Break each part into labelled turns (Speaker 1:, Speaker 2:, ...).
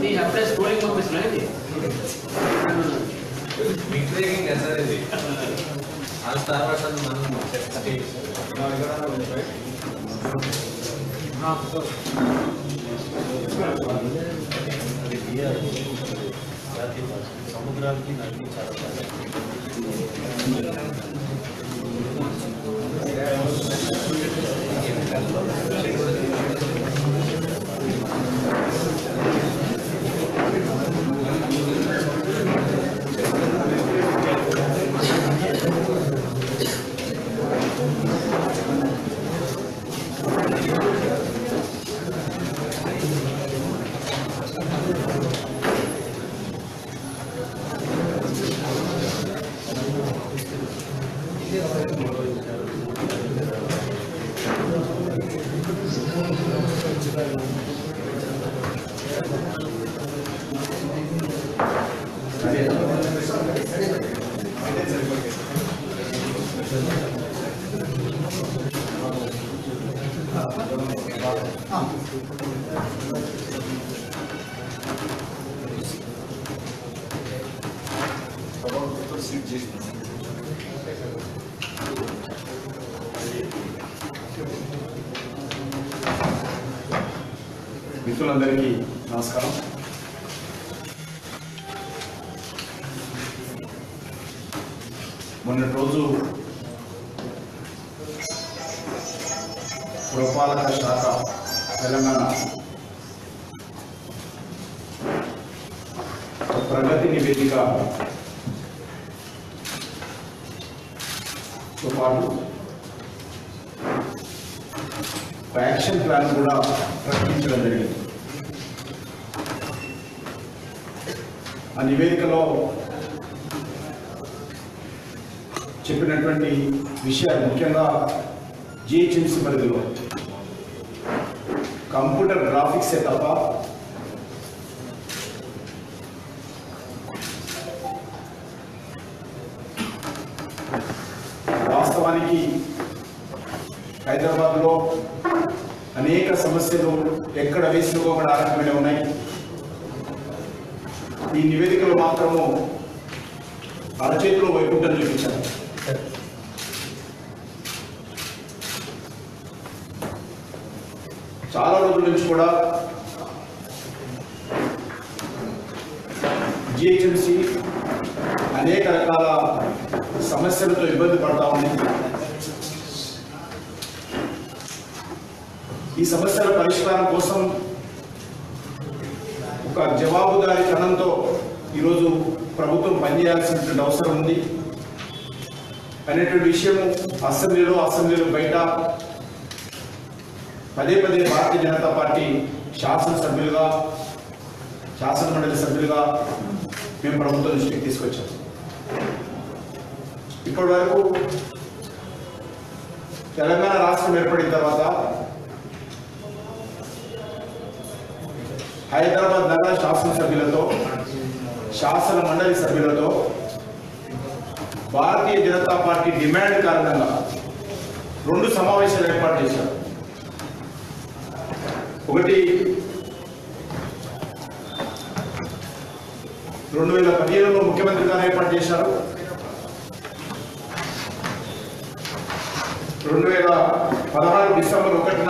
Speaker 1: అది అప్పుడే schooling పంపిస్తున్నాయి
Speaker 2: mixing sir ఇది ఆ తర్వాత మనం
Speaker 3: సముద్రానికి నదికి చాలా
Speaker 4: మిత్రులందరికీ నమస్కారం మొన్నటి రోజు పురపాలక శాఖ తెలంగాణ ప్రగతి నివేదిక తో పాటు ఒక యాక్షన్ ప్లాన్ కూడా ప్రకటించడం జరిగింది ఆ నివేదికలో చెప్పినటువంటి విషయాలు ముఖ్యంగా జిహెచ్ఎంసీ పరిధిలో కంప్యూటర్ గ్రాఫిక్సే తప్ప వాస్తవానికి హైదరాబాద్లో అనేక సమస్యలు ఎక్కడ వేసినా కూడా ఆ రకమైన ఉన్నాయి ఈ నివేదికలో మాత్రము అరచేతిలో వైకుంఠం చూపించారు చాలా రోజుల నుంచి కూడా జిహెచ్ఎంసి అనేక రకాల సమస్యలతో ఇబ్బంది పడతా ఉంది ఈ సమస్యల పరిష్కారం కోసం ఒక జవాబుదారీ కణంతో ఈరోజు ప్రభుత్వం పనిచేయాల్సినటువంటి అవసరం ఉంది అనేటువంటి విషయం అసెంబ్లీలో అసెంబ్లీలో బయట పదే పదే భారతీయ జనతా పార్టీ శాసనసభ్యులుగా శాసన మండలి సభ్యులుగా మేము ప్రభుత్వం దృష్టికి తీసుకొచ్చాం ఇప్పటి వరకు తెలంగాణ రాష్ట్రం ఏర్పడిన తర్వాత హైదరాబాద్ నగర శాసనసభ్యులతో శాసన మండలి సభ్యులతో భారతీయ జనతా పార్టీ డిమాండ్ కారణంగా రెండు సమావేశాలు ఏర్పాటు చేశారు ఒకటి రెండు వేల పదిహేనులో ముఖ్యమంత్రిగా ఏర్పాటు చేశారు రెండు వేల పదహారు డిసెంబర్ ఒకటిన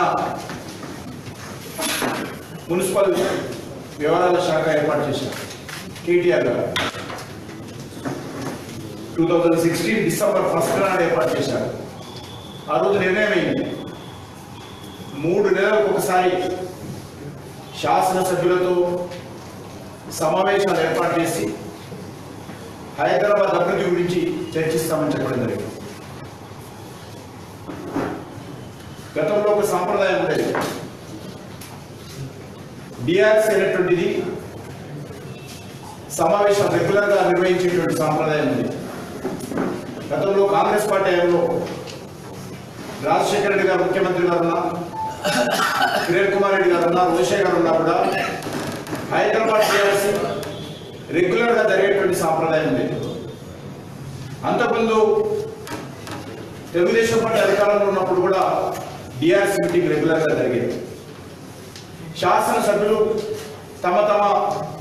Speaker 4: మున్సిపల్ వ్యవహారాల శాఖ ఏర్పాటు చేశారు KTR garu two thousand sixteen December first నాడు ఏర్పాటు చేశారు ఆ రోజు నిర్ణయం అయింది మూడు నెలలకు ఒకసారి శాసనసభ్యులతో సమావేశాలు ఏర్పాటు చేసి హైదరాబాద్ అభివృద్ధి గురించి చర్చిస్తామని చెప్పడం జరిగింది గతంలో ఒక సాంప్రదాయం ఉండేది డిఆర్సీ అనేటువంటిది సమావేశం రెగ్యులర్గా నిర్వహించేటువంటి సాంప్రదాయం ఉంది గతంలో కాంగ్రెస్ పార్టీ హయాంలో రాజశేఖర రెడ్డి గారు ముఖ్యమంత్రి గారు ఉన్నా కిరణ్ కుమార్ రెడ్డి గారు ఉన్నా రోషే గారు ఉన్నా కూడా హైదరాబాద్ డిఆర్సీ రెగ్యులర్గా జరిగేటువంటి సాంప్రదాయం ఉంది అంతకుముందు తెలుగుదేశం పార్టీ అధికారంలో ఉన్నప్పుడు కూడా డిఆర్సీ మీటింగ్ రెగ్యులర్గా జరిగేది శాసనసభ్యులు తమ తమ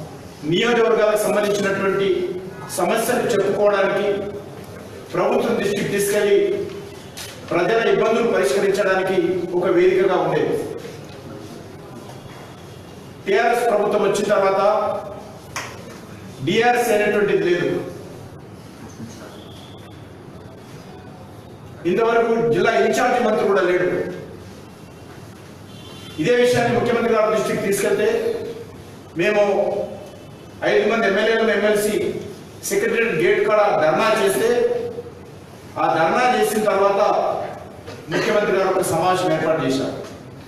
Speaker 4: నియోజకవర్గాలకు సంబంధించినటువంటి సమస్యలు చెప్పుకోవడానికి ప్రభుత్వం దృష్టికి తీసుకెళ్లి ప్రజల ఇబ్బందులు పరిష్కరించడానికి ఒక వేదికగా ఉండేది టిఆర్ఎస్ ప్రభుత్వం వచ్చిన తర్వాత డిఆర్ఎస్ అనేటువంటిది లేదు ఇంతవరకు జిల్లా ఇన్ఛార్జి మంత్రి కూడా లేడు ఇదే విషయాన్ని ముఖ్యమంత్రి గారి దృష్టికి తీసుకెళ్తే మేము ఐదు మంది ఎమ్మెల్యేలు ఎమ్మెల్సీ సెక్రటరీ గేట్ కాడ ధర్నా చేస్తే ఆ ధర్నా చేసిన తర్వాత ముఖ్యమంత్రి గారు ఒక సమావేశం ఏర్పాటు చేశారు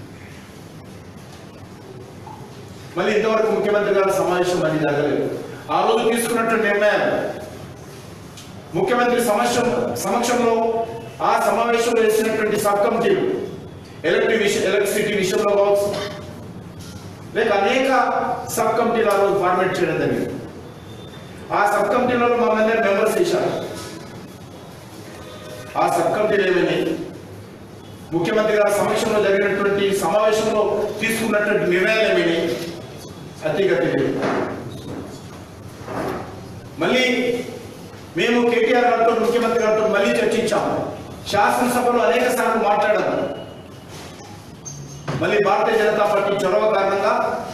Speaker 4: మళ్ళీ ఇంతవరకు ముఖ్యమంత్రి గారి సమావేశం మళ్ళీ జరగలేదు ఆ రోజు తీసుకున్నటువంటి నిర్ణయాలు ముఖ్యమంత్రి సమక్షం సమక్షంలో ఆ సమావేశంలో వేసినటువంటి సబ్ కమిటీలు ఎలక్ట్రిక్ విషయం ఎలక్ట్రిసిటీ విషయంలో కావచ్చు లేక అనేక సబ్ కమిటీలు ఆ రోజు ఫార్మేట్ చేయడం జరిగింది ఆ సబ్ కమిటీలలో మమ్మల్ని మెంబర్స్ వేశారు ఆ సబ్ కమిటీలు ఏమైనాయి ముఖ్యమంత్రి గారి సమక్షంలో జరిగినటువంటి సమావేశంలో తీసుకున్నటువంటి నిర్ణయాలు ఏమైనాయి అతిగతి లేవు మళ్ళీ మేము కేటీఆర్ గారితో ముఖ్యమంత్రి గారితో మళ్ళీ చర్చించాము శాసనసభలో అనేక సార్లు మాట్లాడాము మళ్ళీ భారతీయ జనతా పార్టీ చొరవ కారణంగా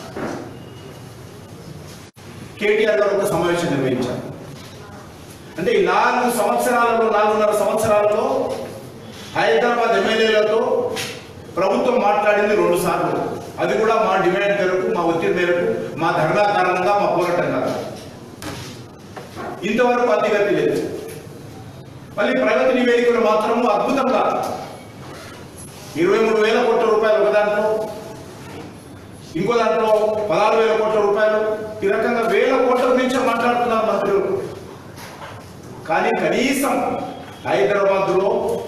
Speaker 4: కేటీఆర్ గారు ఒక సమావేశం నిర్వహించారు అంటే ఈ నాలుగు సంవత్సరాలలో నాలుగున్నర సంవత్సరాలలో హైదరాబాద్ ఎమ్మెల్యేలతో ప్రభుత్వం మాట్లాడింది రెండు సార్లు అది కూడా మా డిమాండ్ మేరకు మా ఒత్తిడి మేరకు మా ధర్నా కారణంగా మా పోరాటం కారణంగా ఇంతవరకు అతిగతి లేదు మళ్ళీ ప్రగతి నివేదికలు మాత్రం అద్భుతంగా ఇరవై మూడు వేల కోట్ల రూపాయలు ఒక దాంట్లో ఇంకో దాంట్లో పదహారు వేల కోట్ల రూపాయలు ఈ రకంగా వేల కోట్ల నుంచి మాట్లాడుతున్నారు మంత్రులు కానీ కనీసం హైదరాబాద్లో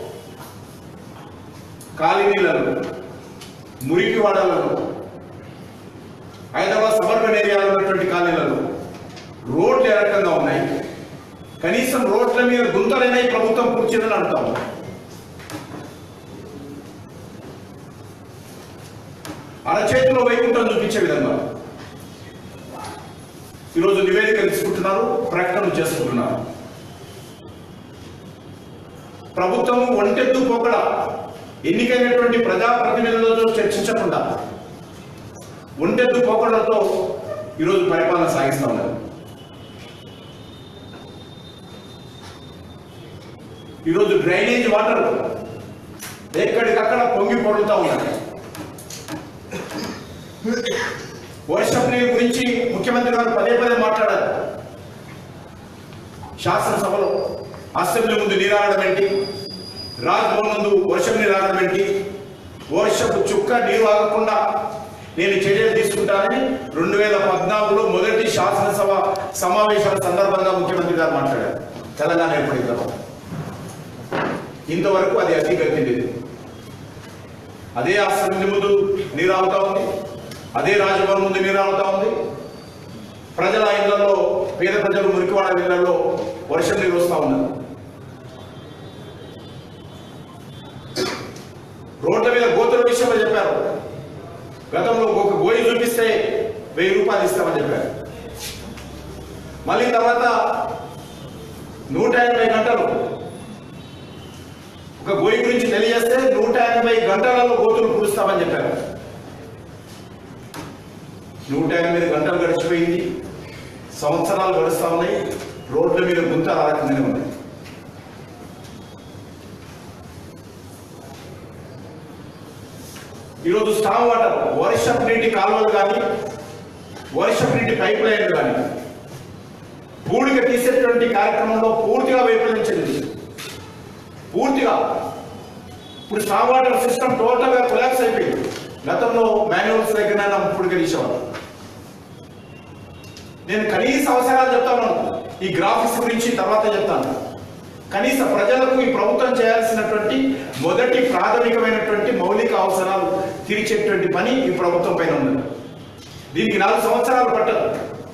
Speaker 4: కాలనీలలో మురికి వాడలలో హైదరాబాద్ సబర్బన్ ఏరియాలో ఉన్నటువంటి కాలనీలలో రోడ్లు ఏ రకంగా ఉన్నాయి కనీసం రోడ్ల మీద గుంతలైనా ఈ ప్రభుత్వం కూర్చుందని అంటాము అరచేతిలో వైకుంఠం చూపించే విధంగా ఈరోజు నివేదిక తీసుకుంటున్నారు ప్రకటనలు చేసుకుంటున్నారు ప్రభుత్వం ఒంటెద్దు పోకడ ఎన్నికైనటువంటి ప్రజాప్రతినిధులతో చర్చించకుండా ఒంటెద్దు పోకడలతో ఈరోజు పరిపాలన సాగిస్తా ఉన్నారు ఈరోజు డ్రైనేజ్ వాటర్ ఎక్కడికక్కడ పొంగి పొడుగుతా ఉన్నారు వర్షపు నీరు గురించి ముఖ్యమంత్రి గారు పదే పదే మాట్లాడారు శాసనసభలో అసెంబ్లీ ముందు నీరాడడం ఏంటి రాజ్భవన్ ముందు వర్షం నీరు ఆగడం ఏంటి వర్షపు చుక్క నీరు ఆగకుండా నేను చర్యలు తీసుకుంటానని రెండు వేల పద్నాలుగులో మొదటి శాసనసభ సమావేశాల సందర్భంగా ముఖ్యమంత్రి గారు మాట్లాడారు తెలంగాణ ఏర్పడిన తర్వాత ఇంతవరకు అది అతిగతి లేదు అదే అసెంబ్లీ ముందు నీరు ఆగుతా ఉంది అదే రాజభవన్ ముందు నీరు ఆగుతా ఉంది ప్రజల ఇళ్లలో పేద ప్రజలు మురికివాడ ఇళ్లలో వర్షం నీరు వస్తా ఉన్నది రోడ్ల మీద గోతుల విషయంలో చెప్పారు గతంలో ఒక గోయి చూపిస్తే వెయ్యి రూపాయలు ఇస్తామని చెప్పారు మళ్ళీ తర్వాత నూట ఎనభై గంటలు ఒక గోయి గురించి తెలియజేస్తే నూట ఎనభై గంటలలో గోతులు పూడుస్తామని చెప్పారు నూట ఎనిమిది గంటలు గడిచిపోయింది సంవత్సరాలు గడుస్తా ఉన్నాయి రోడ్ల మీద గుంత రాకుండానే ఉన్నాయి ఈరోజు స్టామ్ వాటర్ వర్షపు నీటి కాలువలు కానీ వర్షపు నీటి పైప్ లైన్లు కానీ పూడిక తీసేటువంటి కార్యక్రమంలో పూర్తిగా వైఫల్యించింది పూర్తిగా ఇప్పుడు స్టామ్ వాటర్ సిస్టమ్ టోటల్ గా కొలాప్స్ అయిపోయింది గతంలో మాన్యువల్స్ దగ్గర పూడిక తీసేవాళ్ళు నేను కనీస అవసరాలు చెప్తాను ఈ గ్రాఫిక్స్ గురించి తర్వాత చెప్తాను కనీస ప్రజలకు ఈ ప్రభుత్వం చేయాల్సినటువంటి మొదటి ప్రాథమికమైనటువంటి మౌలిక అవసరాలు తీర్చేటువంటి పని ఈ ప్రభుత్వం పైన ఉంది దీనికి నాలుగు సంవత్సరాలు పట్టదు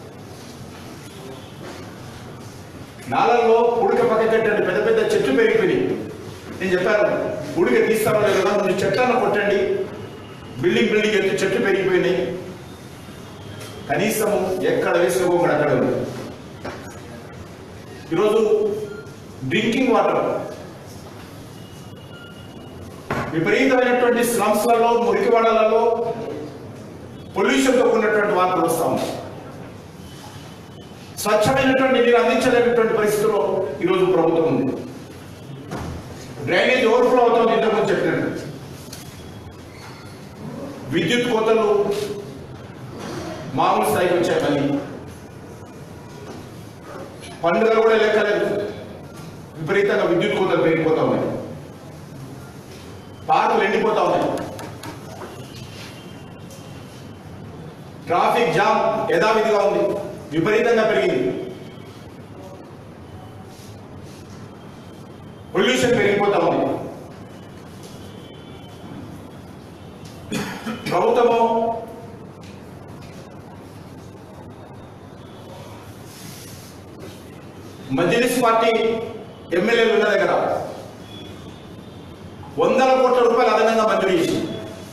Speaker 4: నాలలో ఉడక పక్కకెట్టండి పెద్ద పెద్ద చెట్లు పెరిగిపోయినాయి నేను చెప్పాను ఉడక తీస్తారో లేదో ముందు చెట్లను కొట్టండి బిల్డింగ్ బిల్డింగ్ ఎత్తు చెట్లు పెరిగిపోయినాయి కనీసం ఎక్కడ వేసిన కూడా అక్కడ ఉంది ఈరోజు డ్రింకింగ్ వాటర్ విపరీతమైనటువంటి స్లమ్స్లలో మురికివాడలలో పొల్యూషన్తో ఉన్నటువంటి వాటర్ వస్తా ఉన్నాయి స్వచ్ఛమైనటువంటి నీరు అందించలేనటువంటి పరిస్థితిలో ఈరోజు ప్రభుత్వం ఉంది డ్రైనేజ్ ఓవర్ఫ్లో అవుతుంది ఇంతకుముందు చెప్పినట్టు విద్యుత్ కోతలు మామూలు స్థాయికి వచ్చాయి మళ్ళీ పండుగలు కూడా లెక్కలేదు విపరీతంగా విద్యుత్ కోతలు పెరిగిపోతా ఉన్నాయి పార్కులు ఎండిపోతా ఉన్నాయి ట్రాఫిక్ జామ్ యథావిధిగా ఉంది విపరీతంగా పెరిగింది పొల్యూషన్ పెరిగిపోతా ఉంది ప్రభుత్వము మజ్లిస్ పార్టీ ఎమ్మెల్యేలు ఉన్న దగ్గర వందల కోట్ల రూపాయలు అదనంగా మంజూరు చేసింది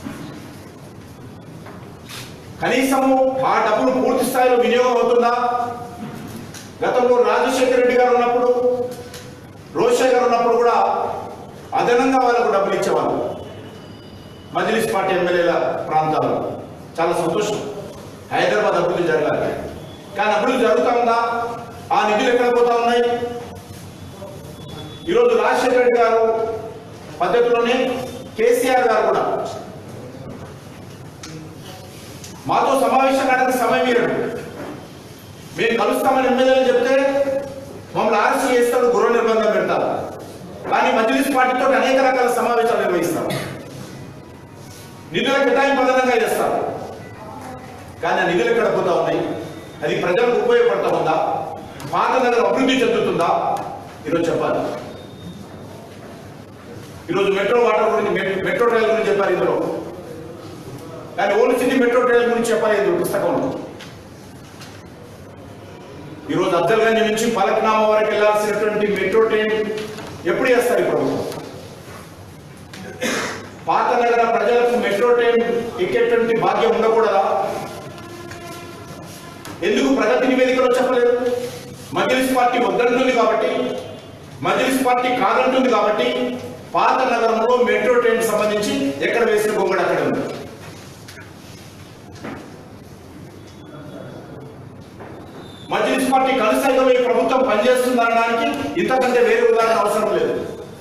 Speaker 4: కనీసము ఆ డబ్బులు పూర్తి స్థాయిలో వినియోగం అవుతుందా గతంలో రాజశేఖర రెడ్డి గారు ఉన్నప్పుడు రోషయ్య గారు ఉన్నప్పుడు కూడా అదనంగా వాళ్ళకు డబ్బులు ఇచ్చేవాళ్ళు మజ్లిస్ పార్టీ ఎమ్మెల్యేల ప్రాంతాల్లో చాలా సంతోషం హైదరాబాద్ అభివృద్ధి జరగాలి కానీ అభివృద్ధి జరుగుతా ఉందా ఆ నిధులు ఎక్కడ పోతా ఉన్నాయి ఈరోజు రాజశేఖర రెడ్డి గారు పద్ధతిలోనే కేసీఆర్ గారు కూడా మాతో సమావేశం కావడానికి సమయం ఇవ్వడు మేము కలుస్తామని ఎమ్మెల్యేలు చెప్తే మమ్మల్ని ఆర్సీ చేస్తాడు గృహ నిర్బంధం పెడతారు కానీ మజ్లిస్ పార్టీతో అనేక రకాల సమావేశాలు నిర్వహిస్తారు నిధుల కేటాయింపు అదనంగా చేస్తారు కానీ ఆ నిధులు ఎక్కడ పోతా ఉన్నాయి అది ప్రజలకు ఉపయోగపడతా ఉందా పాత నగరం అభివృద్ధి చెందుతుందా ఈరోజు చెప్పాలి ఈరోజు మెట్రో వాటర్ గురించి మె- మెట్రో రైల్ గురించి చెప్పారు ఇందులో కానీ ఓల్డ్ సిటీ మెట్రో రైల్ గురించి చెప్పాలి ఇందులో పుస్తకంలో ఈరోజు అబ్జల్గంజ్ నుంచి పలక్నామా వరకు వెళ్ళాల్సినటువంటి మెట్రో ట్రైన్ ఎప్పుడు చేస్తారు ఈ ప్రభుత్వం పాత నగర ప్రజలకు మెట్రో ట్రైన్ ఎక్కేటువంటి భాగ్యం ఉండకూడదా ఎందుకు ప్రగతి నివేదికలో చెప్పలేదు మజ్లిస్ పార్టీ వద్దంటుంది కాబట్టి మజ్లిస్ పార్టీ కాదంటుంది కాబట్టి పాత నగరంలో మెట్రో ట్రైన్ సంబంధించి ఎక్కడ వేసిన గొంగడు అక్కడ ఉంది మజ్లిస్ పార్టీ కలిసైగా ఈ ప్రభుత్వం పనిచేస్తుందనడానికి ఇంతకంటే వేరే ఉదాహరణ అవసరం లేదు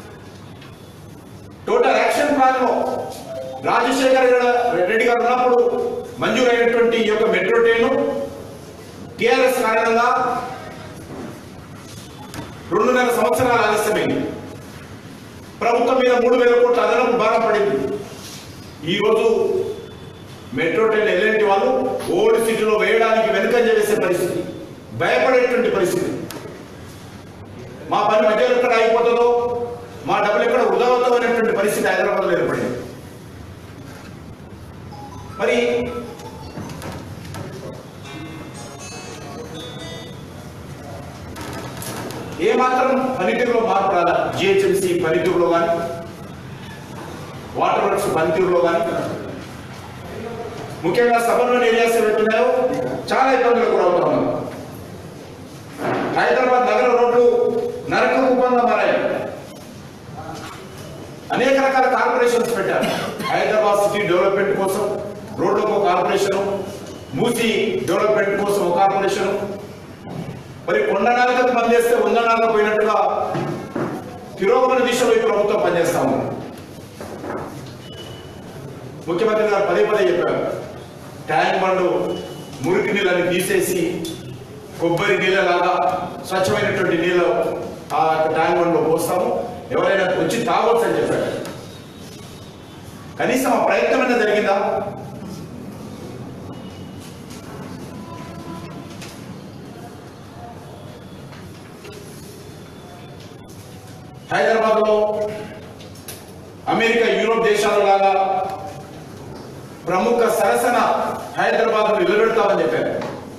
Speaker 4: టోటల్ యాక్షన్ ప్లాన్ లో రాజశేఖర్ రెడ్డి గారు ఉన్నప్పుడు మంజూరైనటువంటి ఈ యొక్క మెట్రో ట్రైన్ టిఆర్ఎస్ కారణంగా రెండున్నర సంవత్సరాలు ఆలస్యమైంది ప్రభుత్వం మీద మూడు వేల కోట్ల అదనపు భారం పడింది ఈరోజు మెట్రో ట్రైన్ ఎలాంటి వాళ్ళు ఓల్డ్ సిటీలో వేయడానికి వెనుకంజ వేసే పరిస్థితి భయపడేటువంటి పరిస్థితి మా పని మధ్యలో ఎక్కడ అయిపోతుందో మా డబ్బులు ఎక్కడ వృధా అవుతామో అనేటువంటి పరిస్థితి హైదరాబాద్లో ఏర్పడింది మరి ఏమాత్రం పనితీరులో మార్పు రాలా జిహెచ్ఎంసీ పనితీరులో కానీ వాటర్ వర్క్స్ పనితీరులో కానీ ముఖ్యంగా సబర్బన్ ఏరియాస్ ఏవైతున్నాయో చాలా ఇబ్బందులకు గురవుతా ఉన్నారు హైదరాబాద్ నగర రోడ్లు నరక రూపంగా మారాయి అనేక రకాల కార్పొరేషన్స్ పెట్టారు హైదరాబాద్ సిటీ డెవలప్మెంట్ కోసం రోడ్లకు ఒక కార్పొరేషన్ మూసి డెవలప్మెంట్ కోసం ఒక కార్పొరేషన్ మరి కొండ నాలుగకు పనిచేస్తే వంద నాలుగు పోయినట్టుగా తిరోగమన దిశలో ఈ ప్రభుత్వం పనిచేస్తా ఉంది ముఖ్యమంత్రి గారు పదే పదే చెప్పారు ట్యాంక్ బండ్ మురికి నీళ్ళని తీసేసి కొబ్బరి నీళ్ళలాగా స్వచ్ఛమైనటువంటి నీళ్ళు ఆ ట్యాంక్ బండ్లో పోస్తాము ఎవరైనా వచ్చి తాగొచ్చు అని చెప్పాడు కనీసం ఆ ప్రయత్నమైనా జరిగిందా హైదరాబాద్ లో అమెరికా యూరోప్ దేశాల లాగా ప్రముఖ సరసన హైదరాబాద్ నిలబెడతామని చెప్పారు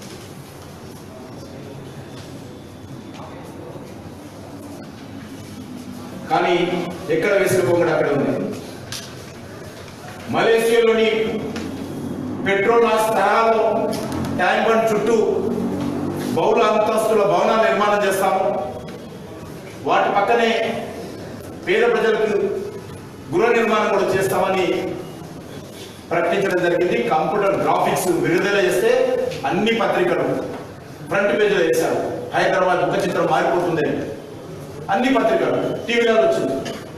Speaker 4: కానీ ఎక్కడ వేసిన పొంగడు అక్కడ ఉంది మలేషియాలోని పెట్రోనాస్ తరహాలో ట్యాంక్ బండ్ చుట్టూ బహుళ అంతస్తుల భవనాలు నిర్మాణం చేస్తాము వాటి పక్కనే పేద ప్రజలకు గృహ నిర్మాణం కూడా చేస్తామని ప్రకటించడం జరిగింది కంప్యూటర్ గ్రాఫిక్స్ విడుదల చేస్తే అన్ని పత్రికలు ఫ్రంట్ పేజీలో వేశారు హైదరాబాద్ ముఖ చిత్రం మారిపోతుందని అన్ని పత్రికలు టీవీలో వచ్చింది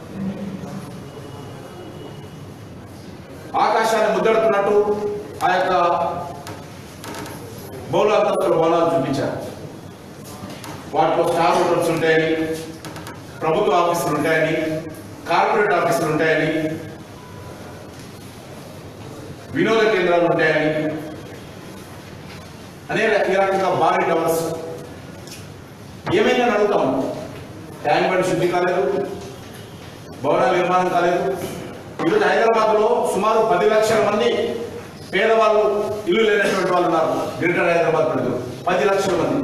Speaker 4: ఆకాశాన్ని ముద్దడుతున్నట్టు ఆ యొక్క బౌల అంతస్తుల భవనాలు చూపించారు వాటిలో స్టార్ హోటల్స్ ఉంటాయని ప్రభుత్వ ఆఫీసులు ఉంటాయని కార్పొరేట్ ఆఫీసులు ఉంటాయని వినోద కేంద్రాలు ఉంటాయని అనేక ఈ రకంగా భారీ టవర్స్ ఏమైనా అడుగుతాం ట్యాంక్ బండ్ శుద్ధి కాలేదు భవనాల నిర్మాణం కాలేదు ఈరోజు హైదరాబాద్ లో సుమారు పది లక్షల మంది పేదవాళ్ళు ఇల్లు లేనటువంటి వాళ్ళు ఉన్నారు గ్రేటర్ హైదరాబాద్ ప్రజలు పది లక్షల మంది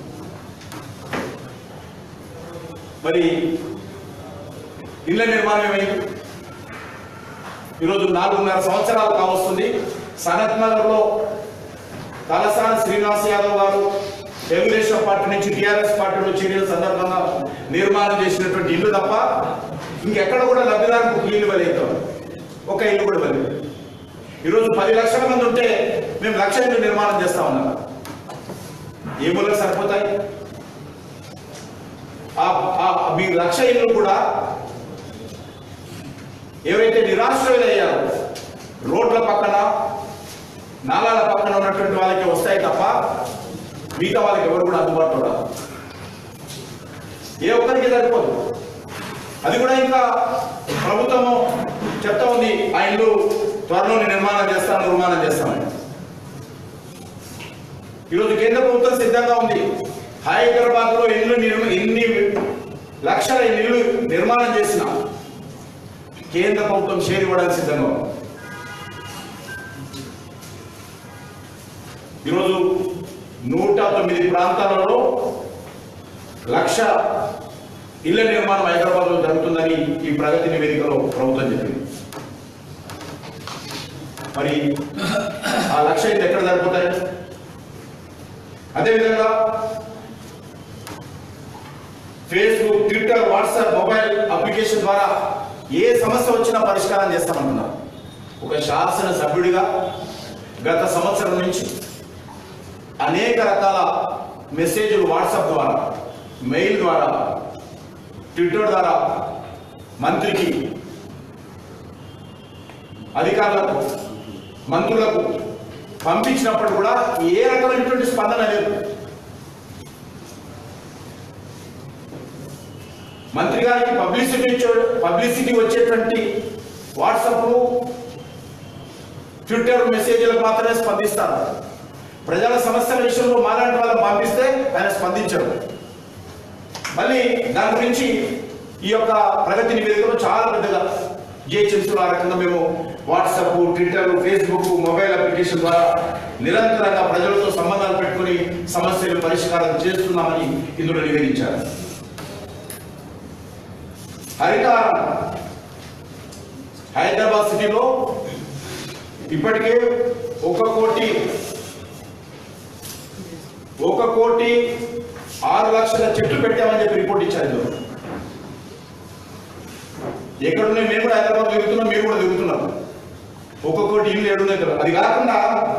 Speaker 4: మరి ఇళ్ల నిర్మాణం ఏమైంది ఈరోజు నాలుగున్నర సంవత్సరాలు కావస్తుంది సనత్ నగర్ లో తలసాని శ్రీనివాస్ యాదవ్ గారు తెలుగుదేశం పార్టీ నుంచి టిఆర్ఎస్ పార్టీలో చేరిన సందర్భంగా నిర్మాణం చేసినటువంటి ఇల్లు తప్ప ఇంకెక్కడ కూడా లబ్ధిదారులకు ఒక ఇల్లు ఇవ్వలేదు ఒక ఇల్లు కూడా ఇవ్వలేదు ఈరోజు పది లక్షల మంది ఉంటే మేము లక్ష ఇల్లు నిర్మాణం చేస్తా ఉన్నాం ఏ మూలకు సరిపోతాయి ఆ- ఆ- మీ లక్ష ఇల్లు కూడా ఎవరైతే నిరాశ్రయులయ్యారో రోడ్ల పక్కన నాలాల పక్కన ఉన్నటువంటి వాళ్ళకి వస్తాయి తప్ప మిగతా వాళ్ళకి ఎవరు కూడా అందుబాటులో రాదు ఏ ఒక్కరికి సరిపోదు అది కూడా ఇంకా ప్రభుత్వము చెప్తా ఉంది ఆ ఇల్లు త్వరలోనే నిర్మాణం చేస్తాను నిర్మాణం చేస్తామని ఈరోజు కేంద్ర ప్రభుత్వం సిద్ధంగా ఉంది హైదరాబాద్ లో ఇల్లు నిర్మ ఎన్ని లక్షల ఇల్లు నిర్మాణం చేసిన కేంద్ర ప్రభుత్వం షేర్ ఇవ్వడానికి సిద్ధంగా ఉంది ఈరోజు నూట తొమ్మిది ప్రాంతాలలో లక్ష ఇళ్ల నిర్మాణం హైదరాబాద్ లో జరుగుతుందని ఈ ప్రగతి నివేదికలో ప్రభుత్వం చెప్పింది మరి ఆ లక్ష ఇల్లు ఎక్కడ సరిపోతాయి అదేవిధంగా Facebook Twitter WhatsApp mobile application ద్వారా ఏ సమస్య వచ్చినా పరిష్కారం చేస్తామంటున్నారు ఒక శాసన సభ్యుడిగా గత సంవత్సరం నుంచి అనేక రకాల మెసేజ్లు వాట్సాప్ ద్వారా మెయిల్ ద్వారా ట్విట్టర్ ద్వారా మంత్రికి అధికారులకు మంత్రులకు పంపించినప్పుడు కూడా ఏ రకమైనటువంటి స్పందన లేదు మంత్రి గారికి పబ్లిసిటీ వచ్చే- పబ్లిసిటీ వచ్చేటువంటి వాట్సాప్ ట్విట్టర్ మెసేజ్లకు మాత్రమే స్పందిస్తారు ప్రజల సమస్యల విషయంలో మాలాంటి వాళ్ళని పంపిస్తే ఆయన స్పందించరు మళ్ళీ దాని గురించి ఈ యొక్క ప్రగతి నివేదికలో చాలా పెద్దగా జిహెచ్ఎంసీలో ఆ రకంగా మేము WhatsApp Twitter Facebook mobile application ద్వారా నిరంతరంగా ప్రజలతో సంబంధాలు పెట్టుకుని సమస్యలు పరిష్కారం చేస్తున్నామని ఇందులో నివేదించారు హరితారం హైదరాబాద్ సిటీలో ఇప్పటికే ఒక కోటి ఒక కోటి ఆరు లక్షల చెట్లు పెట్టామని చెప్పి రిపోర్ట్ ఇచ్చారు ఇందులో ఎక్కడున్నాయి మేము కూడా హైదరాబాద్ తిరుగుతున్నాం మీరు కూడా తిరుగుతున్నారు ఒక కోటి ఇల్లు ఏడున్నాయి కదా అది కాకుండా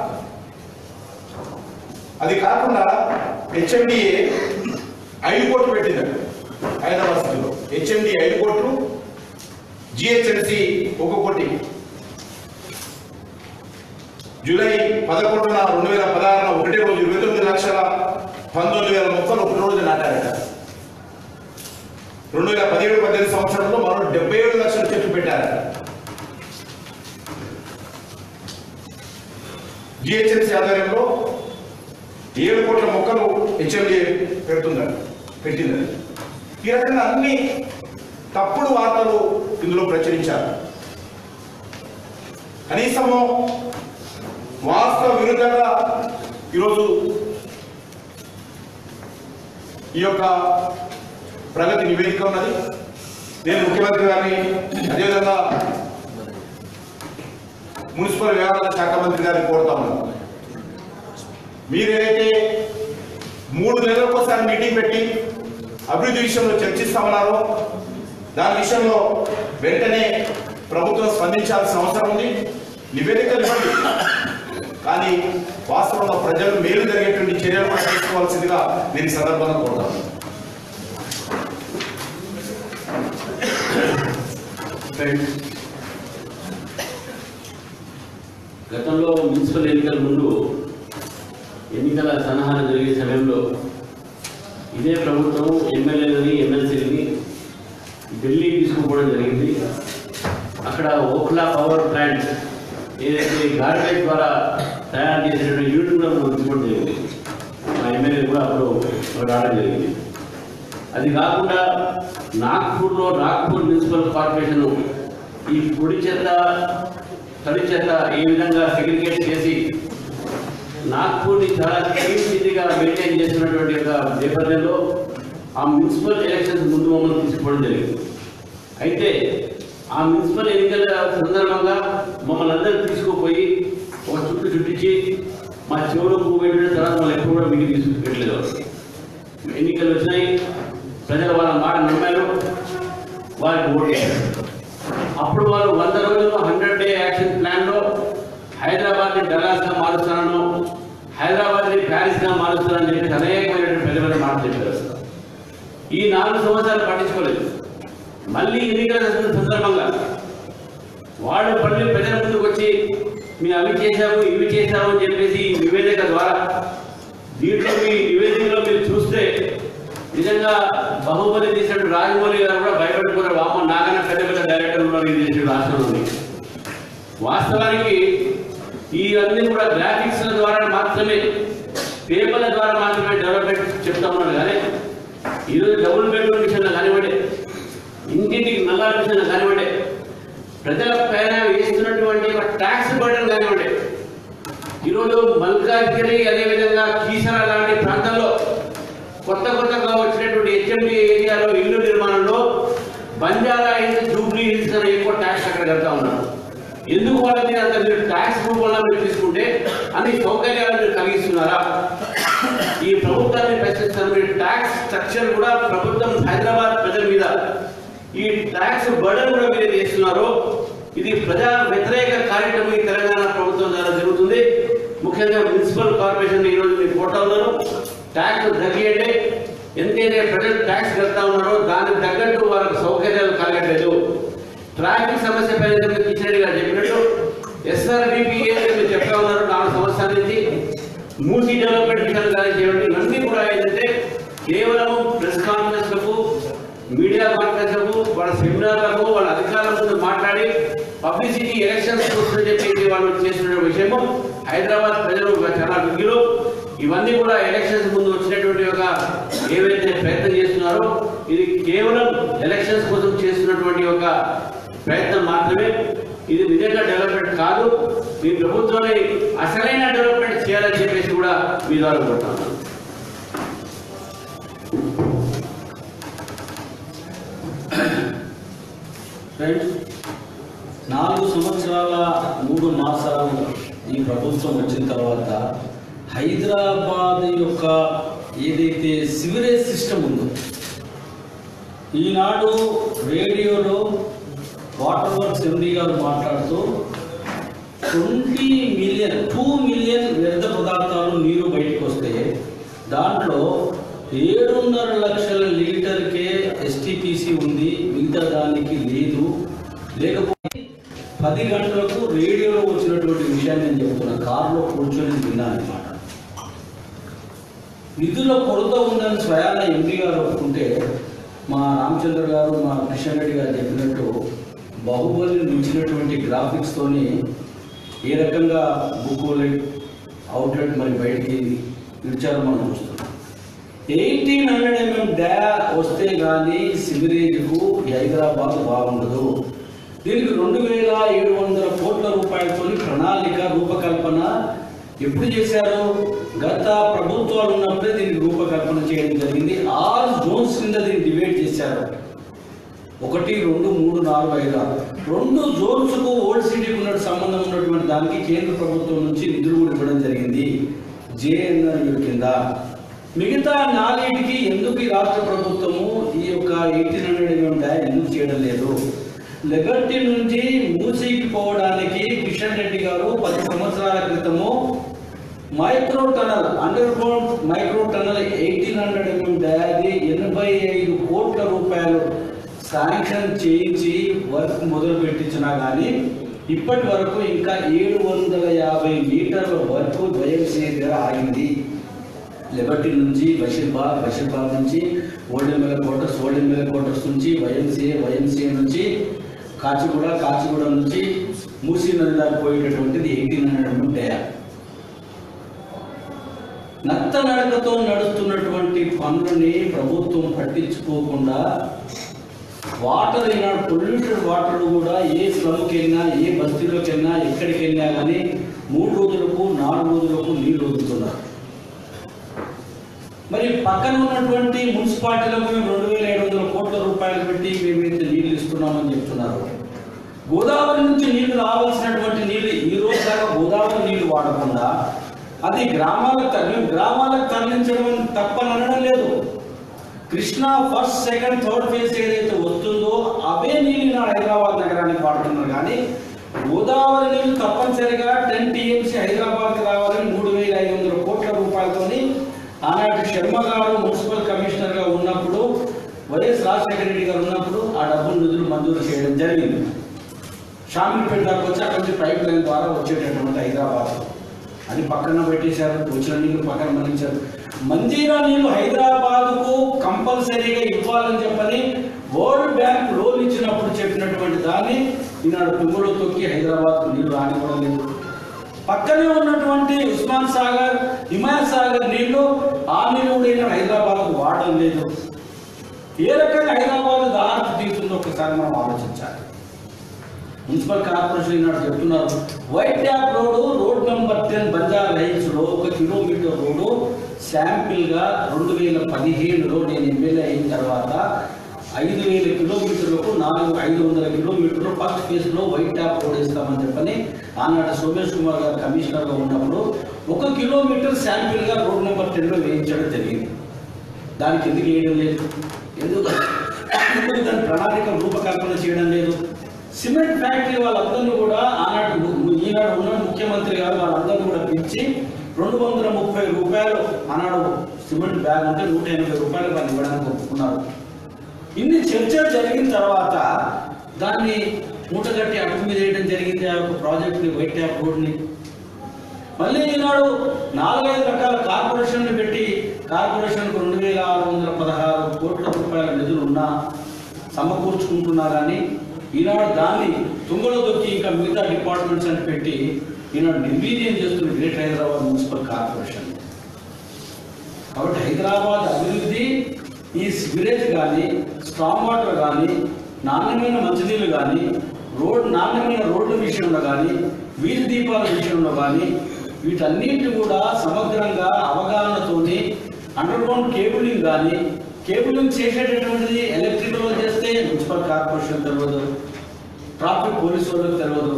Speaker 4: అది కాకుండా హెచ్ఎండిఏ ఐదు కోట్లు పెట్టింది హైదరాబాద్ సిటీలో హెచ్ఎండి ఐదు కోట్లు జిహెచ్ఎంసి ఒక కోటి జూలై పదకొండున రెండు వేల పదహారున ఒకటే రోజు ఇరవై తొమ్మిది లక్షల పంతొమ్మిది వేల మొక్కలు ఒక రోజు నాటారట రెండు వేల పదిహేడు పద్దెనిమిది సంవత్సరంలో మరో డెబ్బై ఏడు లక్షల చెట్లు పెట్టారట జిహెచ్ఎంసీ ఆధ్వర్యంలో ఏడు కోట్ల మొక్కలు హెచ్ఎండి పెడుతుందని పెట్టిందని ఈ రకంగా అన్ని తప్పుడు వార్తలు ఇందులో ప్రచురించారు కనీసము వాస్తవ విరుద్ధంగా ఈరోజు ఈ యొక్క ప్రగతి నివేదిక ఉన్నది నేను ముఖ్యమంత్రి గారిని అదేవిధంగా మున్సిపల్ వ్యవహారాల శాఖ మంత్రి గారిని కోరుతా ఉన్నాను మీరేదైతే మూడు నెలలకు ఒకసారి మీటింగ్ పెట్టి అభివృద్ధి విషయంలో చర్చిస్తామన్నారో దాని విషయంలో వెంటనే ప్రభుత్వం స్పందించాల్సిన అవసరం ఉంది నివేదికలు ఇవ్వండి కానీ వాస్తవంగా ప్రజలు మేలు జరిగేటువంటి చర్యలు కూడా తీసుకోవాల్సిందిగా నేను ఈ సందర్భంగా కోరుతాను
Speaker 1: ఫ్రెండ్స్ గతంలో మున్సిపల్ ఎన్నికల ముందు ఎన్నికల సన్నాహాలు జరిగే సమయంలో ఇదే ప్రభుత్వం ఎమ్మెల్యేలని ఎమ్మెల్సీలని ఢిల్లీ తీసుకుపోవడం జరిగింది అక్కడ ఓఖ్లా పవర్ ప్లాంట్ ఏదైతే గార్బేజ్ ద్వారా తయారు చేసినటువంటి యూనిట్లను తీసుకోవడం జరిగింది మా ఎమ్మెల్యే కూడా అప్పుడు రావడం జరిగింది అది కాకుండా నాగ్పూర్లో నాగ్పూర్ మున్సిపల్ కార్పొరేషన్ ఈ పొడి చెత్త తడి చెత్త ఈ విధంగా సెగ్రిగేట్ చేసి నాగ్పూర్ని చాలా క్లీన్ సిటీగా మెయింటైన్ చేస్తున్నటువంటి ఒక నేపథ్యంలో ఆ మున్సిపల్ ఎలక్షన్స్ ముందు మమ్మల్ని తీసుకోవడం జరిగింది అయితే ఆ మున్సిపల్ ఎన్నికల సందర్భంగా మమ్మల్ని అందరినీ తీసుకుపోయి ఒక చుట్టూ చుట్టించి మా చెవులో పువ్వు పెట్టిన తర్వాత మళ్ళీ ఎప్పుడు కూడా మీటింగ్ తీసుకుపెట్టలేదు ఎన్నికలు వచ్చినాయి ప్రజలు వాళ్ళ మాట నమ్మారు వారికి ఓటేశారు అప్పుడు వాళ్ళు వంద రోజులు హండ్రెడ్ డే యాక్షన్ ప్లాన్లో హైదరాబాద్ని డల్లాస్గా మారుస్తానను హైదరాబాద్ని ప్యారిస్గా మారుస్తానని చెప్పి అనేకమైనటువంటి పెద్ద పెద్ద మాట చెప్పారు ఈ నాలుగు సంవత్సరాలు పట్టించుకోలేదు మళ్ళీ ఎన్నికల సందర్భంగా వాళ్ళు పల్లి ప్రజల ముందుకు వచ్చి మేము అవి చేశాము ఇవి చేశాము అని చెప్పేసి ఈ నివేదిక ద్వారా దీంట్లో మీ నివేదికలో మీరు చూస్తే నిజంగా బాహుబలి తీసినట్టు రాజమౌళి గారు కూడా భయపడిపోతారు వామ నాగన పెద్ద పెద్ద డైరెక్టర్లు ఉన్నారు ఇది చేసిన రాష్ట్రంలోని వాస్తవానికి ఇవన్నీ కూడా గ్రాఫిక్స్ల ద్వారా మాత్రమే పేపర్ల ద్వారా మాత్రమే డెవలప్మెంట్ చెప్తా ఉన్నారు కానీ ఈరోజు డబుల్ బెడ్రూమ్ విషయంలో కానివ్వండి ఇంటింటికి నల్లా విషయంలో కానివ్వండి ప్రజల పైన వేస్తున్నటువంటి ఒక ట్యాక్స్ బర్డన్ కానివ్వండి ఈరోజు మల్కాజ్గిరి అదేవిధంగా కీసర లాంటి ప్రాంతాల్లో కొత్త కొత్తగా వచ్చినటువంటి హెచ్ఎండి ఏరియాలో ఇల్లు నిర్మాణంలో బంజారా హిల్స్ జూబ్లీ హిల్స్ కన్నా ఎక్కువ ట్యాక్స్ అక్కడ కడతా ఉన్నారు ఎందుకు వాళ్ళని అంత మీరు ట్యాక్స్ రూపంలో మీరు తీసుకుంటే అన్ని సౌకర్యాలు మీరు కలిగిస్తున్నారా ఈ ప్రభుత్వాన్ని ప్రశ్నిస్తారు మీరు ట్యాక్స్ స్ట్రక్చర్ కూడా ప్రభుత్వం హైదరాబాద్ ప్రజల మీద ఈ ట్యాక్స్ బర్డన్ కూడా మీరు చేస్తున్నారు ఇది ప్రజా వ్యతిరేక కార్యక్రమం ఈ తెలంగాణ ప్రభుత్వం ద్వారా జరుగుతుంది ముఖ్యంగా మున్సిపల్ కార్పొరేషన్ ఈ రోజు మీరు కోటా ఉన్నారు ట్యాక్స్ తగ్గియండి ఎంతైతే ప్రజలు ట్యాక్స్ కడతా ఉన్నారో దానికి తగ్గట్టు వాళ్ళకి సౌకర్యాలు కలగట్లేదు ట్రాఫిక్ సమస్య పైన ఇంతకుముందు కిషన్ రెడ్డి గారు చెప్పినట్టు ఎస్ఆర్డిపి మీరు చెప్తా ఉన్నారు నాలుగు సంవత్సరాల నుంచి మూసీ డెవలప్మెంట్ మిషన్ కానీ చేయండి ఇవన్నీ కూడా ఏంటంటే కేవలం ప్రెస్ కాన్ఫరెన్స్లకు మీడియా కాన్ఫరెన్స్లకు వాళ్ళ సెమినార్లకు వాళ్ళ అధికారుల ముందు మాట్లాడి పబ్లిసిటీ ఎలక్షన్స్ కోసం చెప్పేసి వాళ్ళు చేస్తున్న విషయము హైదరాబాద్ ప్రజలు చాలా విగ్గులు ఇవన్నీ కూడా ఎలక్షన్స్ ముందు వచ్చినటువంటి ఒక ఏవైతే ప్రయత్నం చేస్తున్నారో ఇది కేవలం ఎలక్షన్స్ కోసం చేస్తున్నటువంటి ఒక ప్రయత్నం మాత్రమే ఇది నిజంగా డెవలప్మెంట్ కాదు మీ ప్రభుత్వాన్ని అసలైన డెవలప్మెంట్ చేయాలని చెప్పేసి కూడా మీ ద్వారా కోరుతున్నాను
Speaker 3: ఫ్రెండ్స్ నాలుగు సంవత్సరాల మూడు మాసాలు ఈ ప్రభుత్వం వచ్చిన తర్వాత హైదరాబాద్ యొక్క ఏదైతే సివరేజ్ సిస్టమ్ ఉందో ఈనాడు రేడియోలో వాటర్ వర్క్స్ ఎండి గారు మాట్లాడుతూ ట్వంటీ మిలియన్ టూ మిలియన్ వ్యర్థ పదార్థాలు నీరు బయటకు వస్తే దాంట్లో ఏడున్నర లక్షల లీటర్కే ఎస్టీపీసీ ఉంది మిగతా దానికి లేదు లేకపోతే పది గంటలకు రేడియోలో వచ్చినటువంటి విషయాన్ని నేను చెప్తున్నా కారులో కూర్చొని విన్నాను అనమాట నిధుల కొరత ఉందని స్వయాన ఎంపీ గారు ఒప్పుకుంటే మా రామచంద్ర గారు మా కిషన్ రెడ్డి గారు చెప్పినట్టు బాహుబలి నుంచినటువంటి గ్రాఫిక్స్తోని ఏ రకంగా బుక్ అవుట్లెట్ మరి బయటికి విడిచారో మనం చూస్తున్నాం ఎయిటీన్ హండ్రెడ్ ఎంఎం డ్యా వస్తే కానీ సివరేజ్కు ఈ హైదరాబాద్ బాగుండదు దీనికి రెండు వేల ఏడు వందల కోట్ల రూపాయలతో ప్రణాళిక రూపకల్పన ఎప్పుడు చేశారు గత ప్రభుత్వాలు ఉన్నప్పుడే దీనికి రూపకల్పన చేయడం జరిగింది ఆరు జోన్స్ కింద దీన్ని డివైడ్ చేశారు ఒకటి రెండు మూడు నాలుగు ఐదు ఆరు రెండు జోన్స్కు ఓల్డ్ సిటీకి ఉన్న సంబంధం ఉన్నటువంటి దానికి కేంద్ర ప్రభుత్వం నుంచి నిధులు కూడా ఇవ్వడం జరిగింది జేఎన్యు కింద మిగతా నాలుగిటికి ఎందుకు ఈ రాష్ట్ర ప్రభుత్వము ఈ యొక్క ఎయిటీన్ హండ్రెడ్ ఎంఎం డ్యామ్ ఎందుకు చేయడం లేదు లెబర్టీ నుంచి మూసీకి పోవడానికి కిషన్ రెడ్డి గారు పది సంవత్సరాల క్రితము micro tunnel underground micro tunnel eighteen hundred MM డయాది ఎనభై ఐదు కోట్ల రూపాయలు శాంక్షన్ చేయించి వర్క్ మొదలు పెట్టించినా కానీ ఇప్పటి వరకు ఇంకా ఏడు వందల యాభై మీటర్ల వర్క్ వైఎంసీ దగ్గర ఆగింది లిబర్టీ నుంచి బషీర్బాగ్ బషీర్బాగ్ నుంచి ఓల్డెంబెల క్వార్టర్స్ ఓల్డెంబెల క్వార్టర్స్ నుంచి వైఎంసీఏ వైఎంసీఏ నుంచి కాచిగూడ కాచిగూడ నుంచి మూసీ నది దాకా పోయేటటువంటిది ఎయిటీన్ హండ్రెడ్ డ్యామ్ నత్త నడకతో నడుస్తున్నటువంటి పనులని ప్రభుత్వం పట్టించుకోకుండా వాటర్ ఈనాడు పొల్యూటెడ్ వాటర్ కూడా ఏ స్లమ్కి వెళ్ళినా ఏ బస్తీలోకి వెళ్ళినా ఎక్కడికి వెళ్ళినా కానీ మూడు రోజులకు నాలుగు రోజులకు నీళ్ళు వదులుతున్నారు మరి పక్కన ఉన్నటువంటి మున్సిపాలిటీలకు మేము రెండు వేల ఏడు వందల కోట్ల రూపాయలు పెట్టి మేమైతే నీళ్లు ఇస్తున్నామని చెప్తున్నారు గోదావరి నుంచి నీళ్లు రావాల్సినటువంటి నీళ్లు ఈ రోజు దాకా గోదావరి నీళ్లు వాడకుండా అది గ్రామాలకు తరలి గ్రామాలకు తరలించడం తప్పని అనడం లేదు Krishna first second third phase ఏదైతే వస్తుందో అవే నీళ్ళు నా హైదరాబాద్ నగరానికి వాడుతున్నారు కానీ గోదావరి నీళ్ళు తప్పనిసరిగా టెన్ టీఎంసీ హైదరాబాద్కి రావాలని మూడు వేల ఐదు వందల కోట్ల రూపాయలతోని ఆనాటి శర్మ గారు మున్సిపల్ కమిషనర్గా ఉన్నప్పుడు వైఎస్ రాజశేఖర రెడ్డి గారు ఉన్నప్పుడు ఆ డబ్బులు నిధులు మంజూరు చేయడం జరిగింది షామిల్పేట దాకా వచ్చి అక్కడి నుంచి పైప్ లైన్ ద్వారా వచ్చేటటువంటి హైదరాబాద్ అది పక్కన పెట్టేశారు వచ్చిన నీళ్లు పక్కన మళ్ళించారు మంజీరా నీళ్లు హైదరాబాద్కు కంపల్సరీగా ఇవ్వాలని చెప్పని వరల్డ్ బ్యాంక్ లోన్ ఇచ్చినప్పుడు చెప్పినటువంటి దాన్ని ఈనాడు తుంగలో తొక్కి హైదరాబాద్ నీళ్లు రానివ్వడం లేదు పక్కనే ఉన్నటువంటి ఉస్మాన్ సాగర్ హిమాయత్ సాగర్ నీళ్లు ఆ నీళ్లు కూడా ఈనాడు హైదరాబాద్కు వాడడం లేదు ఏ రకంగా హైదరాబాద్ దారి తీస్తుందో ఒకసారి మనం ఆలోచించాలి మున్సిపల్ కార్పొరేషన్ ఈనాడు చెప్తున్నారు white top road road number ten Banjara లైన్స్ లో ఒక కిలోమీటర్ రోడ్డు శాంపిల్ గా రెండు వేల పదిహేనులో నేను ఎమ్మెల్యే అయిన తర్వాత ఐదు వేల కిలోమీటర్లకు నాలుగు ఐదు వందల కిలోమీటర్లు ఫస్ట్ ఫేజ్ లో వైట్ ట్యాప్ రోడ్ వేస్తామని చెప్పని ఆనాడు సోమేష్ కుమార్ గారు కమిషనర్ గా ఉన్నప్పుడు ఒక కిలోమీటర్ శాంపిల్ గా రోడ్ నెంబర్ టెన్ లో వేయించడం జరిగింది దానికి ఎందుకు వేయడం లేదు ఎందుకు ఎందుకు దాని ప్రణాళిక రూపకల్పన చేయడం లేదు సిమెంట్ ఫ్యాక్టరీ వాళ్ళందరినీ కూడా ఆనాటి ము- ఈనాడు ఉన్న ముఖ్యమంత్రి గారు వాళ్ళందరినీ కూడా పిలిచి రెండు వందల ముప్పై రూపాయలు ఆనాడు సిమెంట్ బ్యాగ్ ఉంటే నూట ఎనభై రూపాయలు వాళ్ళు ఇవ్వడానికి ఒప్పుకున్నారు ఇన్ని చర్చలు జరిగిన తర్వాత దాన్ని మూటగట్టి అడుగు మీద వేయడం జరిగింది ఆ యొక్క ప్రాజెక్ట్ని వైట్ ట్యాప్ రోడ్ని మళ్ళీ ఈనాడు నాలుగైదు రకాల కార్పొరేషన్లు పెట్టి కార్పొరేషన్కు రెండు వేల ఆరు వందల పదహారు కోట్ల రూపాయల నిధులు ఉన్నా సమకూర్చుకుంటున్నా కానీ ఈనాడు దాన్ని తుంగలో దొక్కి ఇంకా మిగతా డిపార్ట్మెంట్స్ అని పెట్టి ఈనాడు నిర్వీర్యం చేస్తున్న గ్రేట్ హైదరాబాద్ మున్సిపల్ కార్పొరేషన్ కాబట్టి హైదరాబాద్ అభివృద్ధి ఈ సిగరెట్ కానీ స్ట్రాంగ్ వాటర్ కానీ నాణ్యమైన మంచినీళ్ళు కానీ రోడ్ నాణ్యమైన రోడ్ల విషయంలో కానీ వీధి దీపాల విషయంలో కానీ వీటన్నిటిని కూడా సమగ్రంగా అవగాహనతోని అండర్ గ్రౌండ్ కేబులింగ్ కానీ కేబులింగ్ చేసేటటువంటిది ఎలక్ట్రికల్లో చేస్తే మున్సిపల్ కార్పొరేషన్ తెలియదు ట్రాఫిక్ పోలీసు వాళ్ళకి తెలియదు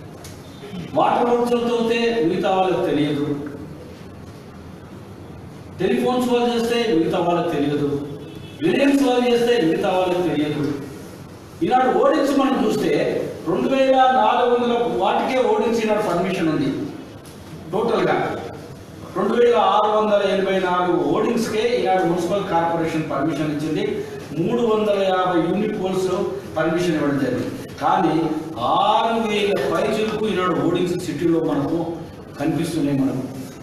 Speaker 3: వాటర్ రోడ్స్లతో అయితే మిగతా వాళ్ళకి తెలియదు టెలిఫోన్స్ వాళ్ళు చేస్తే మిగతా వాళ్ళకి తెలియదు విలియన్స్ వాళ్ళు చేస్తే మిగతా వాళ్ళకి తెలియదు ఈనాడు ఓడించి మనం చూస్తే రెండు వేల నాలుగు వందల వాటికే ఓడించి ఈనాడు పర్మిషన్ ఉంది టోటల్గా రెండు వేల ఆరు వందల ఎనభై నాలుగు ఓడింగ్స్కే ఈనాడు మున్సిపల్ కార్పొరేషన్ పర్మిషన్ ఇచ్చింది మూడు వందల యాభై యూనిట్ పోల్స్ పర్మిషన్ ఇవ్వడం జరిగింది కానీ ఆరు వేల పైచులకు ఈనాడు ఓడింగ్స్ సిటీలో మనకు కనిపిస్తున్నాయి మనకు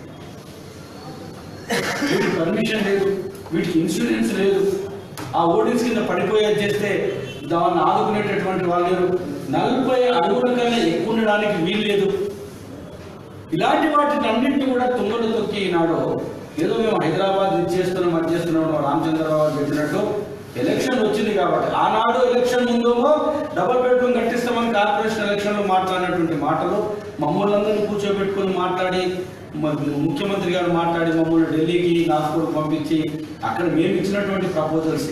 Speaker 3: వీటికి పర్మిషన్ లేదు వీటికి ఇన్సూరెన్స్ లేదు ఆ ఓడింగ్స్ కింద పడిపోయేది చేస్తే దాన్ని ఆదుకునేటటువంటి వాళ్ళు లేరు నలభై అడుగుల కన్నా ఎక్కువ ఉండడానికి వీలు లేదు ఇలాంటి వాటిని అన్నింటినీ కూడా తుంగలు తొక్కి ఈనాడు ఏదో మేము హైదరాబాద్ ఇది చేస్తున్నాం అది చేస్తున్నాం రామచంద్రరావు చెప్పినట్టు ఎలక్షన్ వచ్చింది కాబట్టి ఆనాడు ఎలక్షన్ ముందేమో డబుల్ బెడ్రూమ్ కట్టిస్తామని కార్పొరేషన్ ఎలక్షన్లో మాట్లాడినటువంటి మాటలు మమ్మల్ని అందరినీ కూర్చోబెట్టుకొని మాట్లాడి మ- ముఖ్యమంత్రి గారు మాట్లాడి మమ్మల్ని ఢిల్లీకి నాగ్పూర్ పంపించి అక్కడ మేము ఇచ్చినటువంటి ప్రపోజల్స్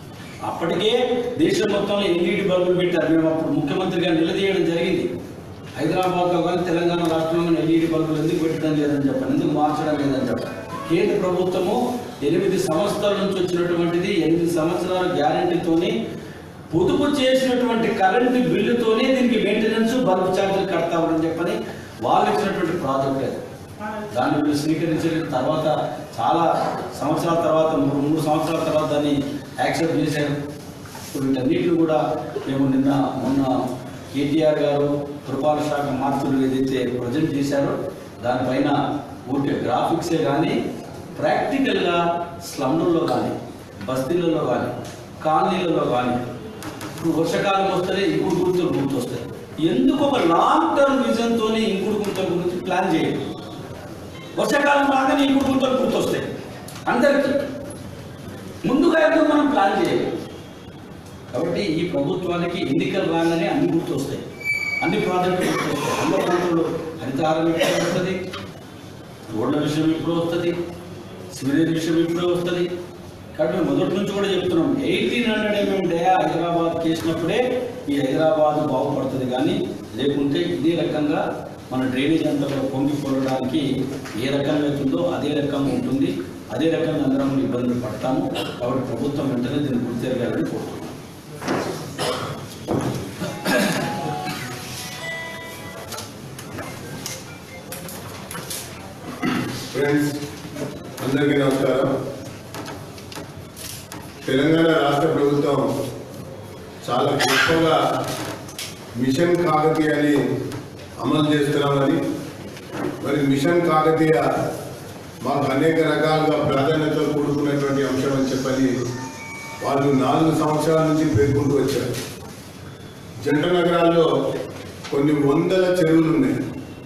Speaker 3: అప్పటికే దేశం మొత్తంలో ఎల్ఈడి బల్బులు పెట్టారు మేము అప్పుడు ముఖ్యమంత్రి గారు నిలదీయడం జరిగింది హైదరాబాద్లో కానీ తెలంగాణ రాష్ట్రంలో కానీ ఎల్ఈడి బల్బులు ఎందుకు పెట్టడం లేదని చెప్పండి ఎందుకు మార్చడం లేదని చెప్పండి కేంద్ర ప్రభుత్వము ఎనిమిది సంవత్సరాల నుంచి వచ్చినటువంటిది ఎనిమిది సంవత్సరాల గ్యారంటీతోని పొదుపు చేసినటువంటి కరెంటు బిల్లుతోనే దీనికి మెయింటెనెన్స్ బల్బ్ ఛార్జీలు కడతామని చెప్పని వాళ్ళు ఇచ్చినటువంటి ప్రాజెక్ట్ అది దాన్ని వీళ్ళు స్వీకరించిన తర్వాత చాలా సంవత్సరాల తర్వాత మూడు మూడు సంవత్సరాల తర్వాత దాన్ని యాక్సెప్ట్ చేశారు సో వీటన్నిటిని కూడా మేము నిన్న మొన్న కేటీఆర్ గారు పురపాలక శాఖ మార్పులు ఏదైతే ప్రజెంట్ చేశారో దానిపైన ఊరికే గ్రాఫిక్సే కానీ ప్రాక్టికల్గా స్లమ్లలో కానీ బస్తీలలో కానీ కాలనీలలో కానీ ఇప్పుడు వర్షాకాలం వస్తేనే ఇంకుడు గుర్తులు గుర్తొస్తాయి ఎందుకు ఒక లాంగ్ టర్మ్ విజన్తోనే ఇంకుడు గుర్తుల గురించి ప్లాన్ చేయండి వర్షాకాలం రాగానే ఇంకుడు గుర్తులు గుర్తొస్తాయి అందరికీ ముందుగా ఎందుకు మనం ప్లాన్ చేయాలి కాబట్టి ఈ ప్రభుత్వానికి ఎన్నికలు రాగానే అన్ని గుర్తొస్తాయి అన్ని ప్రాజెక్టులు గుర్తొస్తాయి అన్న ప్రాంతంలో హరితహారం ఎప్పుడు వస్తుంది రోడ్ల విషయం ఎప్పుడు వస్తుంది సివిలేజ్ విషయం ఎప్పుడు వస్తుంది కాబట్టి మేము మొదటి నుంచి కూడా చెప్తున్నాం ఎయిటీన్ హండ్రెడ్ ఎంఎం డే హైదరాబాద్ చేసినప్పుడే ఈ హైదరాబాద్ బాగుపడుతుంది కానీ లేకుంటే ఇదే రకంగా మన డ్రైనేజ్ అంతా కూడా పొంగి పొరడానికి ఏ రకంగా అవుతుందో అదే రకంగా ఉంటుంది అదే రకంగా అందరం ఇబ్బందులు పడతాము కాబట్టి ప్రభుత్వం వెంటనే దీన్ని గుర్తెరగాలని కోరుతున్నాం
Speaker 5: ఫ్రెండ్స్ అందరికీ నమస్కారం తెలంగాణ రాష్ట్ర ప్రభుత్వం చాలా గొప్పగా మిషన్ కాకతీయని అమలు చేస్తున్నామని మరి మిషన్ కాకతీయ మాకు అనేక రకాలుగా ప్రాధాన్యతతో కూడుకున్నటువంటి అంశం అని చెప్పని వాళ్ళు నాలుగు సంవత్సరాల నుంచి పేర్కొంటూ వచ్చారు జంట నగరాల్లో కొన్ని వందల చెరువులు ఉన్నాయి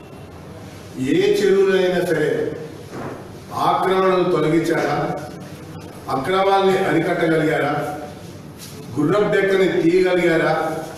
Speaker 5: ఏ చెరువులైనా సరే ఆక్రమణలు తొలగించారా అక్రమాల్ని అరికట్టగలిగారా గుర్రపు డెక్కని తీయగలిగారా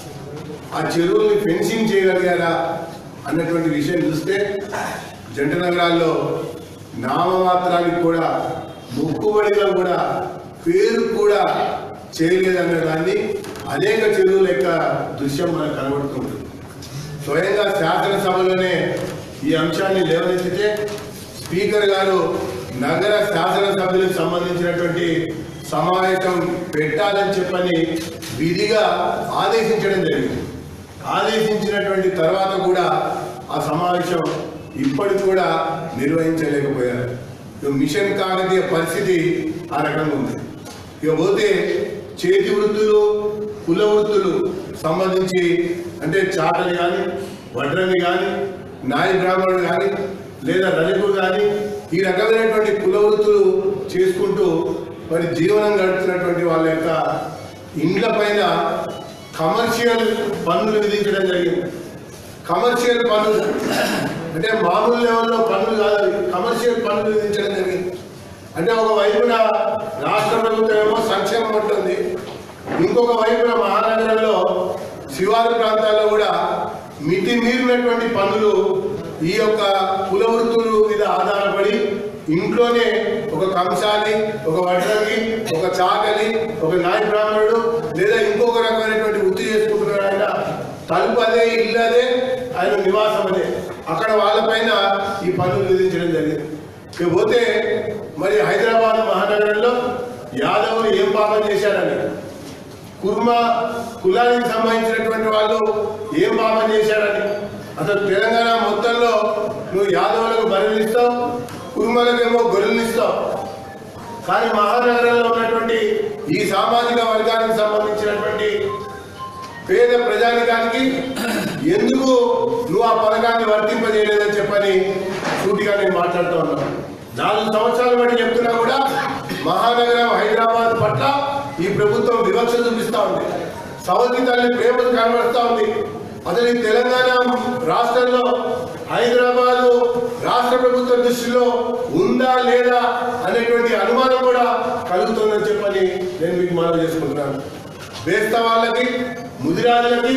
Speaker 5: ఆ చెరువుల్ని ఫెన్సింగ్ చేయగలిగారా అన్నటువంటి విషయం చూస్తే జంట నగరాల్లో నామమాత్రానికి కూడా మొక్కుబడిగా కూడా పేరు కూడా చేయలేదన్న దాన్ని అనేక చెరువుల యొక్క దృశ్యం మనకు కనబడుతుంది స్వయంగా శాసనసభలోనే ఈ అంశాన్ని లేవనెత్తితే స్పీకర్ గారు నగర శాసనసభ్యులకు సంబంధించినటువంటి సమావేశం పెట్టాలని చెప్పని విధిగా ఆదేశించడం జరిగింది ఆదేశించినటువంటి తర్వాత కూడా ఆ సమావేశం ఇప్పటికి కూడా నిర్వహించలేకపోయారు ఇక మిషన్ కాకతీయ పరిస్థితి ఆ రకంగా ఉంది ఇక పోతే చేతి వృత్తులు కుల వృత్తులు సంబంధించి అంటే చాటలు కానీ వడ్రంగి కానీ నాయ బ్రాహ్మణుడు కానీ లేదా రజకు కానీ ఈ రకమైనటువంటి కుల వృత్తులు చేసుకుంటూ మరి జీవనం గడుపుతున్నటువంటి వాళ్ళ యొక్క ఇండ్ల పైన కమర్షియల్ పన్నులు విధించడం జరిగింది కమర్షియల్ పన్నులు అంటే మామూలు లెవెల్లో పన్నులు కాదు అవి కమర్షియల్ పన్నులు విధించడం జరిగింది అంటే ఒక వైపున రాష్ట్ర ప్రభుత్వం ఏమో సంక్షేమం ఉంటుంది ఇంకొక వైపున మహానగరంలో శివారు ప్రాంతాల్లో కూడా మితి మీరినటువంటి పనులు ఈ యొక్క కుల వృత్తులు మీద ఆధారపడి ఇంట్లోనే ఒక కంసాలి ఒక వడ్రంగి ఒక చాకలి ఒక నాయ బ్రాహ్మణుడు లేదా ఇంకొక రకమైనటువంటి వృత్తి చేసుకుంటున్నాడు ఆయన తలుపు అదే ఇల్లు అదే ఆయన నివాసం అదే అక్కడ వాళ్ళపైన ఈ పన్నులు విధించడం జరిగింది ఇకపోతే మరి హైదరాబాద్ మహానగరంలో యాదవులు ఏం పాపం చేశారని కుర్మ కులానికి సంబంధించినటువంటి వాళ్ళు ఏం పాపం చేశారని అసలు తెలంగాణ మొత్తంలో నువ్వు యాదవులకు బరువులు ఇస్తావు కుర్మలకేమో గొర్రెలు ఇస్తావు కానీ మహానగరంలో ఉన్నటువంటి ఈ సామాజిక వర్గానికి సంబంధించినటువంటి పేద ప్రజానికానికి ఎందుకు నువ్వు ఆ పథకాన్ని వర్తింపజేయలేదని చెప్పని సూటిగా నేను మాట్లాడుతూ ఉన్నాను నాలుగు సంవత్సరాల బట్టి చెప్తున్నా కూడా మహానగరం హైదరాబాద్ పట్ల ఈ ప్రభుత్వం వివక్ష చూపిస్తా ఉంది సవతి తల్లి ప్రేమ కనబడుతూ ఉంది అసలు ఈ తెలంగాణ రాష్ట్రంలో హైదరాబాద్ రాష్ట్ర ప్రభుత్వ దృష్టిలో ఉందా లేదా అనేటువంటి అనుమానం కూడా కలుగుతుందని చెప్పని నేను మీకు మనవి చేసుకుంటున్నాను వేస్త వాళ్ళకి ముదిరాజులకి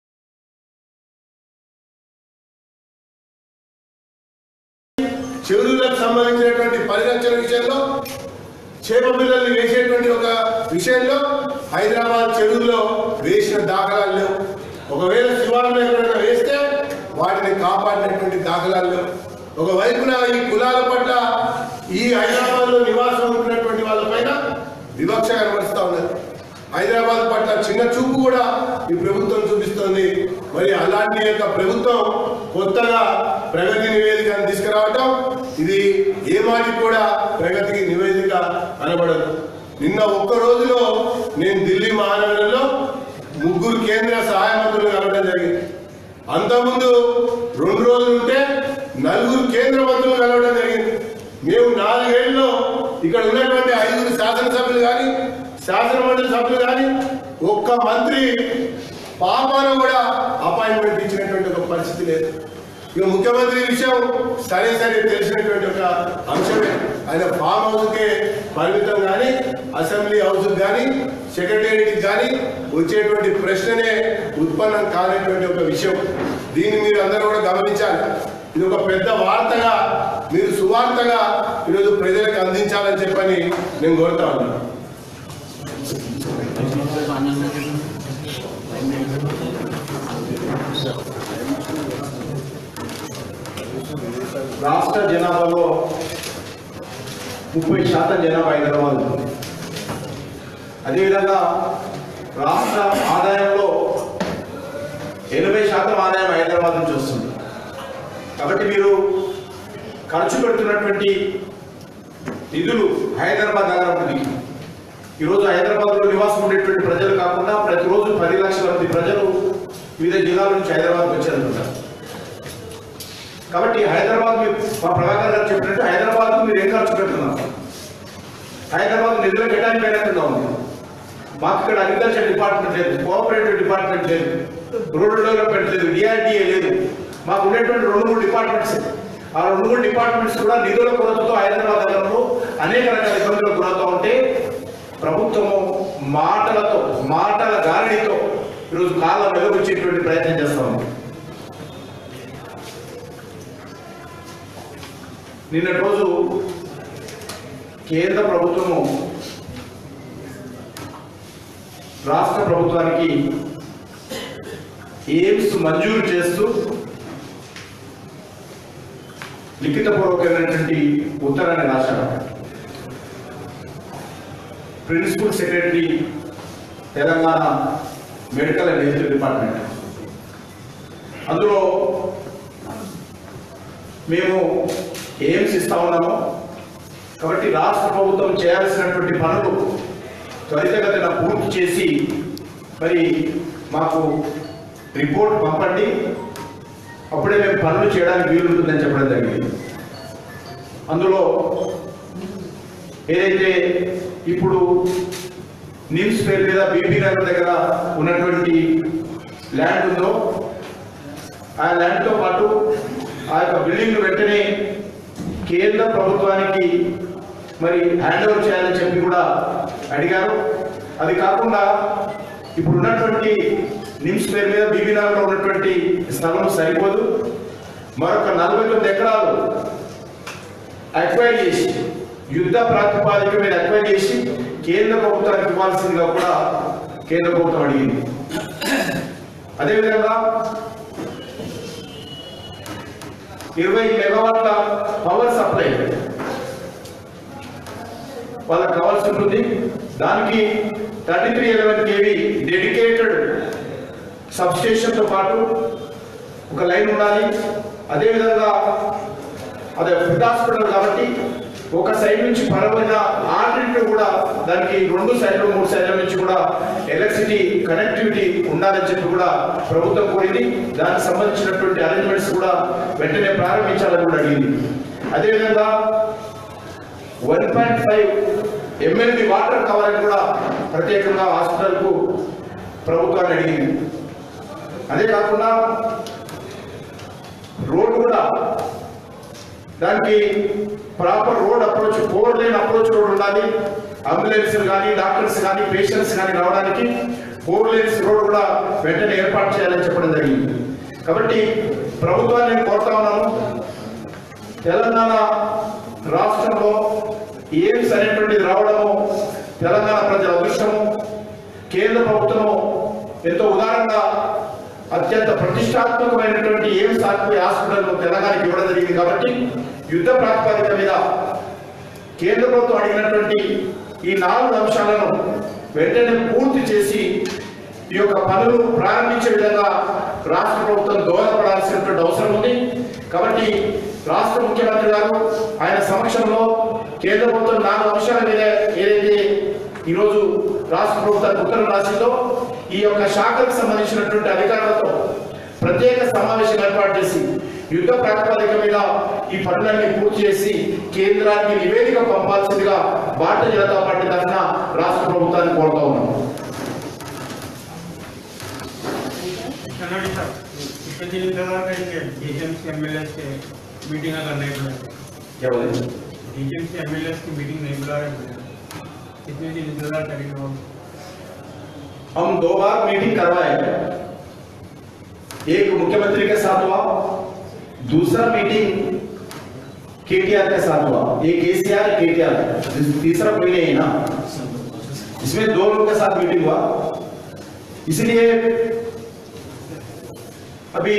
Speaker 5: చెరువులకు సంబంధించినటువంటి పరిరక్షణ విషయంలో చేప పిల్లల్ని వేసేటువంటి ఒక విషయంలో హైదరాబాద్ చెరువుల్లో వేసిన దాఖలాలు లేవు ఒకవేళ శివారులో ఎక్కడైనా వేస్తే వాటిని కాపాడినటువంటి దాఖలాలు లేవు. ఒకవైపున ఈ కులాల పట్ల ఈ హైదరాబాద్ లో నివాసం ఉంటున్నటువంటి వాళ్ళపైన వివక్ష కనబరుస్తా ఉన్నది హైదరాబాద్ పట్ల చిన్న చూపు కూడా ఈ ప్రభుత్వం చూపిస్తోంది మరి అలాంటి యొక్క ప్రభుత్వం కొత్తగా ప్రగతి నివేదికను తీసుకురావటం ఇది ఏ మాటి కూడా ప్రగతికి నివేదిక అనబడదు నిన్న ఒక్క రోజులో నేను ఢిల్లీ మహానగరంలో ముగ్గురు కేంద్ర సహాయ మంత్రులు కలవడం జరిగింది అంతకుముందు రెండు రోజులు ఉంటే నలుగురు కేంద్ర మంత్రులు కలవడం జరిగింది మేము నాలుగేళ్లలో ఇక్కడ ఉన్నటువంటి ఐదుగురు శాసనసభ్యులు కానీ శాసనమండలి సభ్యులు కానీ ఒక్క మంత్రి పాపాన కూడా అపాయింట్మెంట్ ఇచ్చినటువంటి ఒక పరిస్థితి లేదు ఇక ముఖ్యమంత్రి విషయం సరే సరే తెలిసినటువంటి ఒక అంశమే ఆయన ఫామ్ హౌస్కే పరిమితం కానీ అసెంబ్లీ హౌస్ కానీ సెక్రటేరియట్ కానీ వచ్చేటువంటి ప్రశ్ననే ఉత్పన్నం కానటువంటి ఒక విషయం దీన్ని మీరు అందరూ కూడా గమనించాలి ఇది ఒక పెద్ద వార్తగా మీరు సువార్తగా ఈరోజు ప్రజలకు అందించాలని చెప్పని నేను కోరుతా ఉన్నాను
Speaker 4: రాష్ట్ర జనాభాలో ముప్పై శాతం జనాభా హైదరాబాద్ ఉంది అదేవిధంగా రాష్ట్ర ఆదాయంలో ఎనభై శాతం ఆదాయం హైదరాబాద్ నుంచి వస్తుంది కాబట్టి మీరు ఖర్చు పెడుతున్నటువంటి నిధులు హైదరాబాద్ నగరానికి ఈరోజు హైదరాబాద్లో నివాసం ఉండేటువంటి ప్రజలు కాకుండా ప్రతిరోజు పది లక్షల మంది ప్రజలు వివిధ జిల్లాల నుంచి హైదరాబాద్కి వచ్చారనుకుంటారు కాబట్టి హైదరాబాద్ మీరు మా ప్రభాకర్ గారు చెప్పినట్టు హైదరాబాద్ మీరు ఏం ఖర్చు పెడుతున్నారు హైదరాబాద్ నిధుల కేటాయింపు అయినట్టుగా ఉంది మాకు ఇక్కడ అగ్రికల్చర్ డిపార్ట్మెంట్ లేదు కోఆపరేటివ్ డిపార్ట్మెంట్ లేదు రూరల్ డెవలప్మెంట్ లేదు డిఆర్డిఏ లేదు మాకు ఉండేటువంటి రెండు మూడు డిపార్ట్మెంట్స్ ఆ రెండు మూడు డిపార్ట్మెంట్స్ కూడా నిధుల కొరతతో హైదరాబాద్ నగరంలో అనేక రకాల ఇబ్బందులకు గురవుతూ ఉంటే ప్రభుత్వము మాటలతో మాటల గాలితో ఈరోజు కాలం వెలువచ్చేటువంటి ప్రయత్నం చేస్తా ఉంది నిన్నటి రోజు కేంద్ర ప్రభుత్వము రాష్ట్ర ప్రభుత్వానికి ఎయిమ్స్ మంజూరు చేస్తూ లిఖితపూర్వకమైనటువంటి ఉత్తరాన్ని రాశారు principal secretary Telangana medical and health department అందులో మేము ఎయిమ్స్ ఇస్తా ఉన్నాము కాబట్టి రాష్ట్ర ప్రభుత్వం చేయాల్సినటువంటి పనులు త్వరితగతిన పూర్తి చేసి మరి మాకు రిపోర్ట్ పంపండి అప్పుడే మేము పనులు చేయడానికి వీలుంటుందని చెప్పడం జరిగింది అందులో ఏదైతే ఇప్పుడు నిమ్స్ పేరు మీద బీబీ నగర్ దగ్గర ఉన్నటువంటి ల్యాండ్ ఉందో ఆ ల్యాండ్తో పాటు ఆ యొక్క బిల్డింగ్ వెంటనే కేంద్ర ప్రభుత్వానికి మరి హ్యాండ్ ఓవర్ చేయాలని చెప్పి కూడా అడిగారు అది కాకుండా ఇప్పుడు ఉన్నటువంటి నిమ్స్ పేరు మీద బీబీనగర్లో ఉన్నటువంటి స్థలం సరిపోదు మరొక నలభై తొమ్మిది ఎకరాలు అక్వైర్ చేసి యుద్ధ ప్రాతిపాదిక మీద అక్వైర్ చేసి కేంద్ర ప్రభుత్వానికి ఇవ్వాల్సిందిగా కూడా కేంద్ర ప్రభుత్వం అడిగింది అదేవిధంగా ఇరవై మెగావాట్ల పవర్ సప్లై వాళ్ళకి కావాల్సి ఉంటుంది దానికి thirty three eleven KV dedicated సబ్స్టేషన్తో పాటు ఒక లైన్ ఉండాలి అదేవిధంగా అదే ఫుడ్ హాస్పిటల్ కాబట్టి ఒక సైడ్ నుంచి పరమైన ఆర్డిట్ కూడా దానికి రెండు సైడ్లు మూడు సైడ్ల నుంచి కూడా ఎలక్ట్రిసిటీ కనెక్టివిటీ ఉండాలని చెప్పి కూడా ప్రభుత్వం కోరింది దానికి సంబంధించినటువంటి అరేంజ్మెంట్స్ కూడా వెంటనే ప్రారంభించాలని కూడా అడిగింది అదేవిధంగా one point five MLD water కావాలని కూడా ప్రత్యేకంగా హాస్పిటల్కు ప్రభుత్వాన్ని అడిగింది అదే కాకుండా రోడ్ కూడా దానికి proper road approach four lane approach road ఉండాలి అంబులెన్స్ కానీ డాక్టర్స్ కానీ పేషెంట్స్ కానీ రావడానికి ఫోర్ లైన్స్ రోడ్ కూడా వెంటనే ఏర్పాటు చేయాలని చెప్పడం జరిగింది కాబట్టి ప్రభుత్వాన్ని నేను కోరుతా ఉన్నాను తెలంగాణ రాష్ట్రంలో ఎయిమ్స్ అనేటువంటిది రావడము తెలంగాణ ప్రజల అదృష్టము కేంద్ర ప్రభుత్వము ఎంతో ఉదారంగా అత్యంత ప్రతిష్టాత్మకమైనటువంటి ఎయిమ్స్ హాస్పిటల్ తెలంగాణకి ఇవ్వడం జరిగింది కాబట్టి యుద్ధ ప్రాతిపదిక మీద కేంద్ర ప్రభుత్వం అడిగినటువంటి ఈ నాలుగు అంశాలను వెంటనే పూర్తి చేసి ఈ యొక్క పనులు ప్రారంభించే విధంగా రాష్ట్ర ప్రభుత్వం దోహదపడాల్సినటువంటి అవసరం ఉంది కాబట్టి రాష్ట్ర ముఖ్యమంత్రి గారు ఆయన సమక్షంలో కేంద్ర ప్రభుత్వం నాలుగు అంశాల మీద ఏదైతే ఈరోజు రాష్ట్ర ప్రభుత్వానికి ఉత్తర్వులు రాసిందో ఈ యొక్క శాఖకు సంబంధించినటువంటి అధికారులతో ప్రత్యేక సమావేశం ఏర్పాటు చేసి యుద్ధ ప్రాతిపదిక మీద ఈ పనులన్నీ పూర్తి చేసి కేంద్రానికి నివేదిక పంపాల్సిందిగా భారతీయ జనతా పార్టీ తరఫున రాష్ట్ర ప్రభుత్వాన్ని కోరుతా ఉన్నాం
Speaker 6: कन्नौज साहब कितने दिन इंतजार करेंगे डीएम से एमएलए से मीटिंग अगर नहीं बुलाए
Speaker 4: क्या बोले
Speaker 6: डीएम से एमएलए की मीटिंग नहीं बुला रहे कितने दिन इंतजार करेंगे हम
Speaker 4: हम दो बार मीटिंग करवाए एक मुख्यमंत्री के साथ हुआ दूसरा मीटिंग केटीआर के साथ हुआ एक केसीआर केटीआर तीसरा कोई नहीं है ना इसमें दो लोग के साथ मीटिंग हुआ इसलिए अभी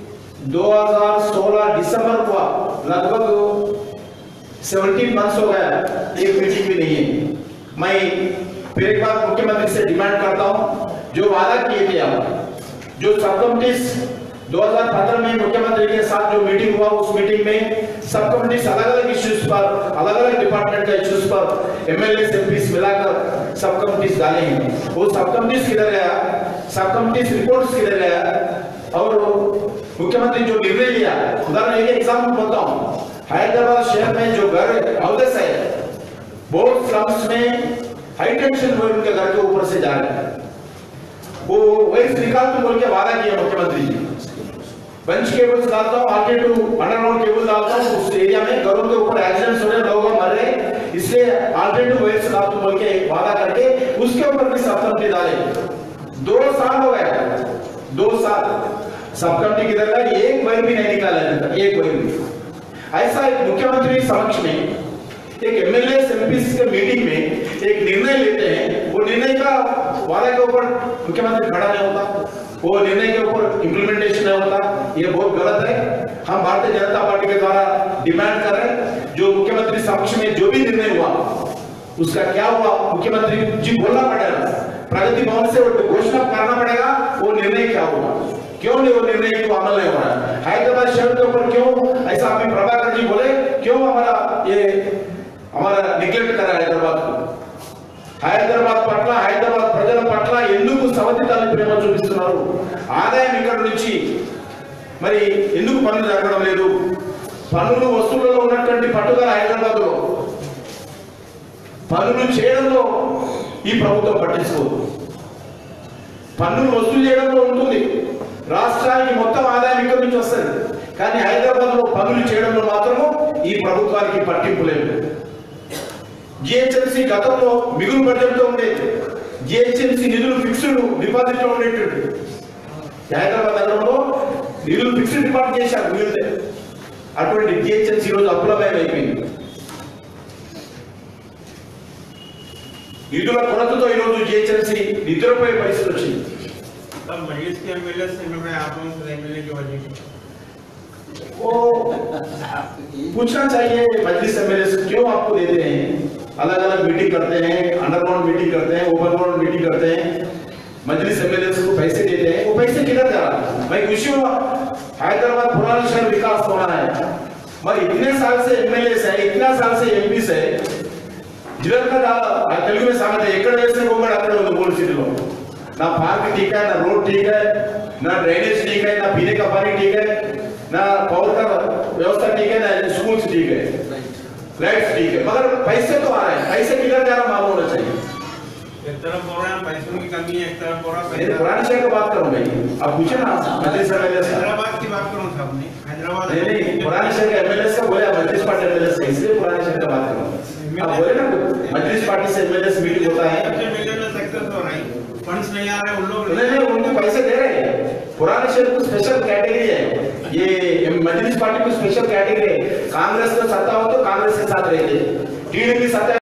Speaker 4: 2016 दिसंबर हुआ लगभग 17 मंथ्स हो गया एक मीटिंग भी नहीं है मैं फिर एक बार मुख्यमंत्री से डिमांड करता हूं जो वादा किए थे आप जो सब कमिटीज 2015 में मुख्यमंत्री के साथ जो मीटिंग हुआ उस मीटिंग में सब कमिटीज अलग अलग इश्यूज पर अलग अलग डिपार्टमेंट के इश्यूज पर एमएलए एमपीस मिलाकर सब कमिटीज डाले हैं वो सब कमिटीज किधर गया सब कमिटीज रिपोर्ट्स किधर गया और मुख्यमंत्री जो निर्णय लिया उदाहरण एक एग्जाम्पल बोलता हूँ हैदराबाद शहर में जो घर अवधस है बहुत स्लम्स में हाई टेंशन वायर उनके घर के ऊपर से जा रहे हैं वो वैस निकाल तो बोल के वादा किया मुख्यमंत्री जी बंच केबल्स डालता हूँ आगे टू अंडरग्राउंड केबल डालता हूँ उस एरिया में घरों के ऊपर एक्सीडेंट्स हो रहे लोग मर रहे इसलिए अल्टरनेटिव वेज डाल तो बोल के वादा करके उसके ऊपर भी सब कमिटी डाले दो साल हो गए दो साल सब कमिटी किधर का एक वायर भी नहीं निकाला अभी तक, एक वायर भी ऐसा एक मुख्यमंत्री समक्ष में एक एमएलए एमपी के मीटिंग में एक निर्णय लेते हैं वो निर्णय का वादा के ऊपर मुख्यमंत्री खड़ा नहीं होता वो निर्णय के ऊपर इम्प्लीमेंटेशन नहीं होता ये बहुत गलत है हम भारतीय जनता पार्टी के द्वारा डिमांड कर रहे हैं जो मुख्यमंत्री समक्ष में जो भी निर्णय हुआ उसका क्या हुआ मुख्यमंत्री जी बोलना पड़ेगा प्रगति भवन से वो घोषणा करना पड़ेगा वो निर्णय क्या हुआ क्यों नहीं वो निर्णय को अमल नहीं हो रहा है हैदराबाद शहर के ऊपर क्यों ऐसा अभी प्रभाकर जी बोले क्यों हमारा ये हमारा निग्लेक्ट कर रहा है हैदराबाद को హైదరాబాద్ పట్ల హైదరాబాద్ ప్రజల పట్ల ఎందుకు సవతితాన్ని ప్రేమ చూపిస్తున్నారు ఆదాయం ఇక్కడ నుంచి మరి ఎందుకు పనులు జరగడం లేదు పన్నులు వసూళ్లలో ఉన్నటువంటి పట్టుదల హైదరాబాద్ లో పనులు చేయడంలో ఈ ప్రభుత్వం పట్టించుకోదు పన్నులు వసూలు చేయడంలో ఉంటుంది రాష్ట్రానికి మొత్తం ఆదాయం ఇక్కడి నుంచి వస్తుంది కానీ హైదరాబాద్ లో పనులు చేయడంలో మాత్రము ఈ ప్రభుత్వానికి పట్టింపు లేదు జిహెచ్ఎంసీ గతంలో మిగులు బడ్జెట్తో ఉండేది జిహెచ్ఎంసీ నిధులు ఫిక్స్డ్ డిపాజిట్ లో ఉండేటువంటి హైదరాబాద్ నగరంలో నిధులు ఫిక్స్డ్ డిపాజిట్ చేశారు మిగిలితే అటువంటి జిహెచ్ఎంసీ రోజు అప్పులమయం అయిపోయింది నిధుల కొరతతో ఈరోజు జిహెచ్ఎంసీ నిద్రపోయే పరిస్థితి వచ్చింది
Speaker 6: तब मजलिस के एमएलए से मिल रहे हैं आप लोगों से एमएलए की वजह से
Speaker 4: वो पूछना चाहिए मजलिस एमएलए से क्यों आपको देते हैं अलग अलग मीटिंग करते हैं अंडरग्राउंड मीटिंग करते हैं ओपन ग्राउंड मीटिंग करते हैं मजलिस एमएलए को पैसे देते हैं वो पैसे किधर जा रहा है मैं खुशी हुआ हैदराबाद पुराना शहर विकास हो रहा है మరి इतने साल से एमएलए है इतना साल से एमपी है जिधर का दा- తెలుగు में సామెత ఎక్కడ వేసిన గొంగడు అక్కడ ఉంది గోల్డ్ సిటీలో నా పార్క్ ठीक है ना रोड ठीक है ना ड्रेनेज ठीक है ना पीने का पानी ठीक है ना पावर का व्यवस्था ठीक है ना स्कूल ठीक है लाइट्स ठीक है मगर पैसे तो आ रहे हैं पैसे किधर जा रहा मालूम होना चाहिए
Speaker 6: एक तरफ बोल रहे हैं पैसों की कमी है एक तरफ बोल रहा
Speaker 4: मैं
Speaker 6: है
Speaker 4: पुराने शहर की बात करूं भाई अब पूछे ना मजलिस एमएलए से
Speaker 6: हैदराबाद की बात करूँ साहब ने हैदराबाद
Speaker 4: नहीं नहीं पुराने शहर के एमएलए से बोले मजलिस पार्टी एमएलए से इसलिए पुराने शहर का बात करूं आप बोले ना मजलिस पार्टी से एमएलए से मीटिंग होता है
Speaker 6: सबसे मिलियन में सक्सेस हो रही फंड्स नहीं आ रहे उन लोग
Speaker 4: नहीं नहीं उनको पैसे दे रहे हैं पुराने शहर को स्पेशल कैटेगरी है ये मजलिस पार्टी को स्पेशल कैटेगरी है कांग्रेस का सत्ता हो तो कांग्रेस के साथ रहते टीडीपी सत्ता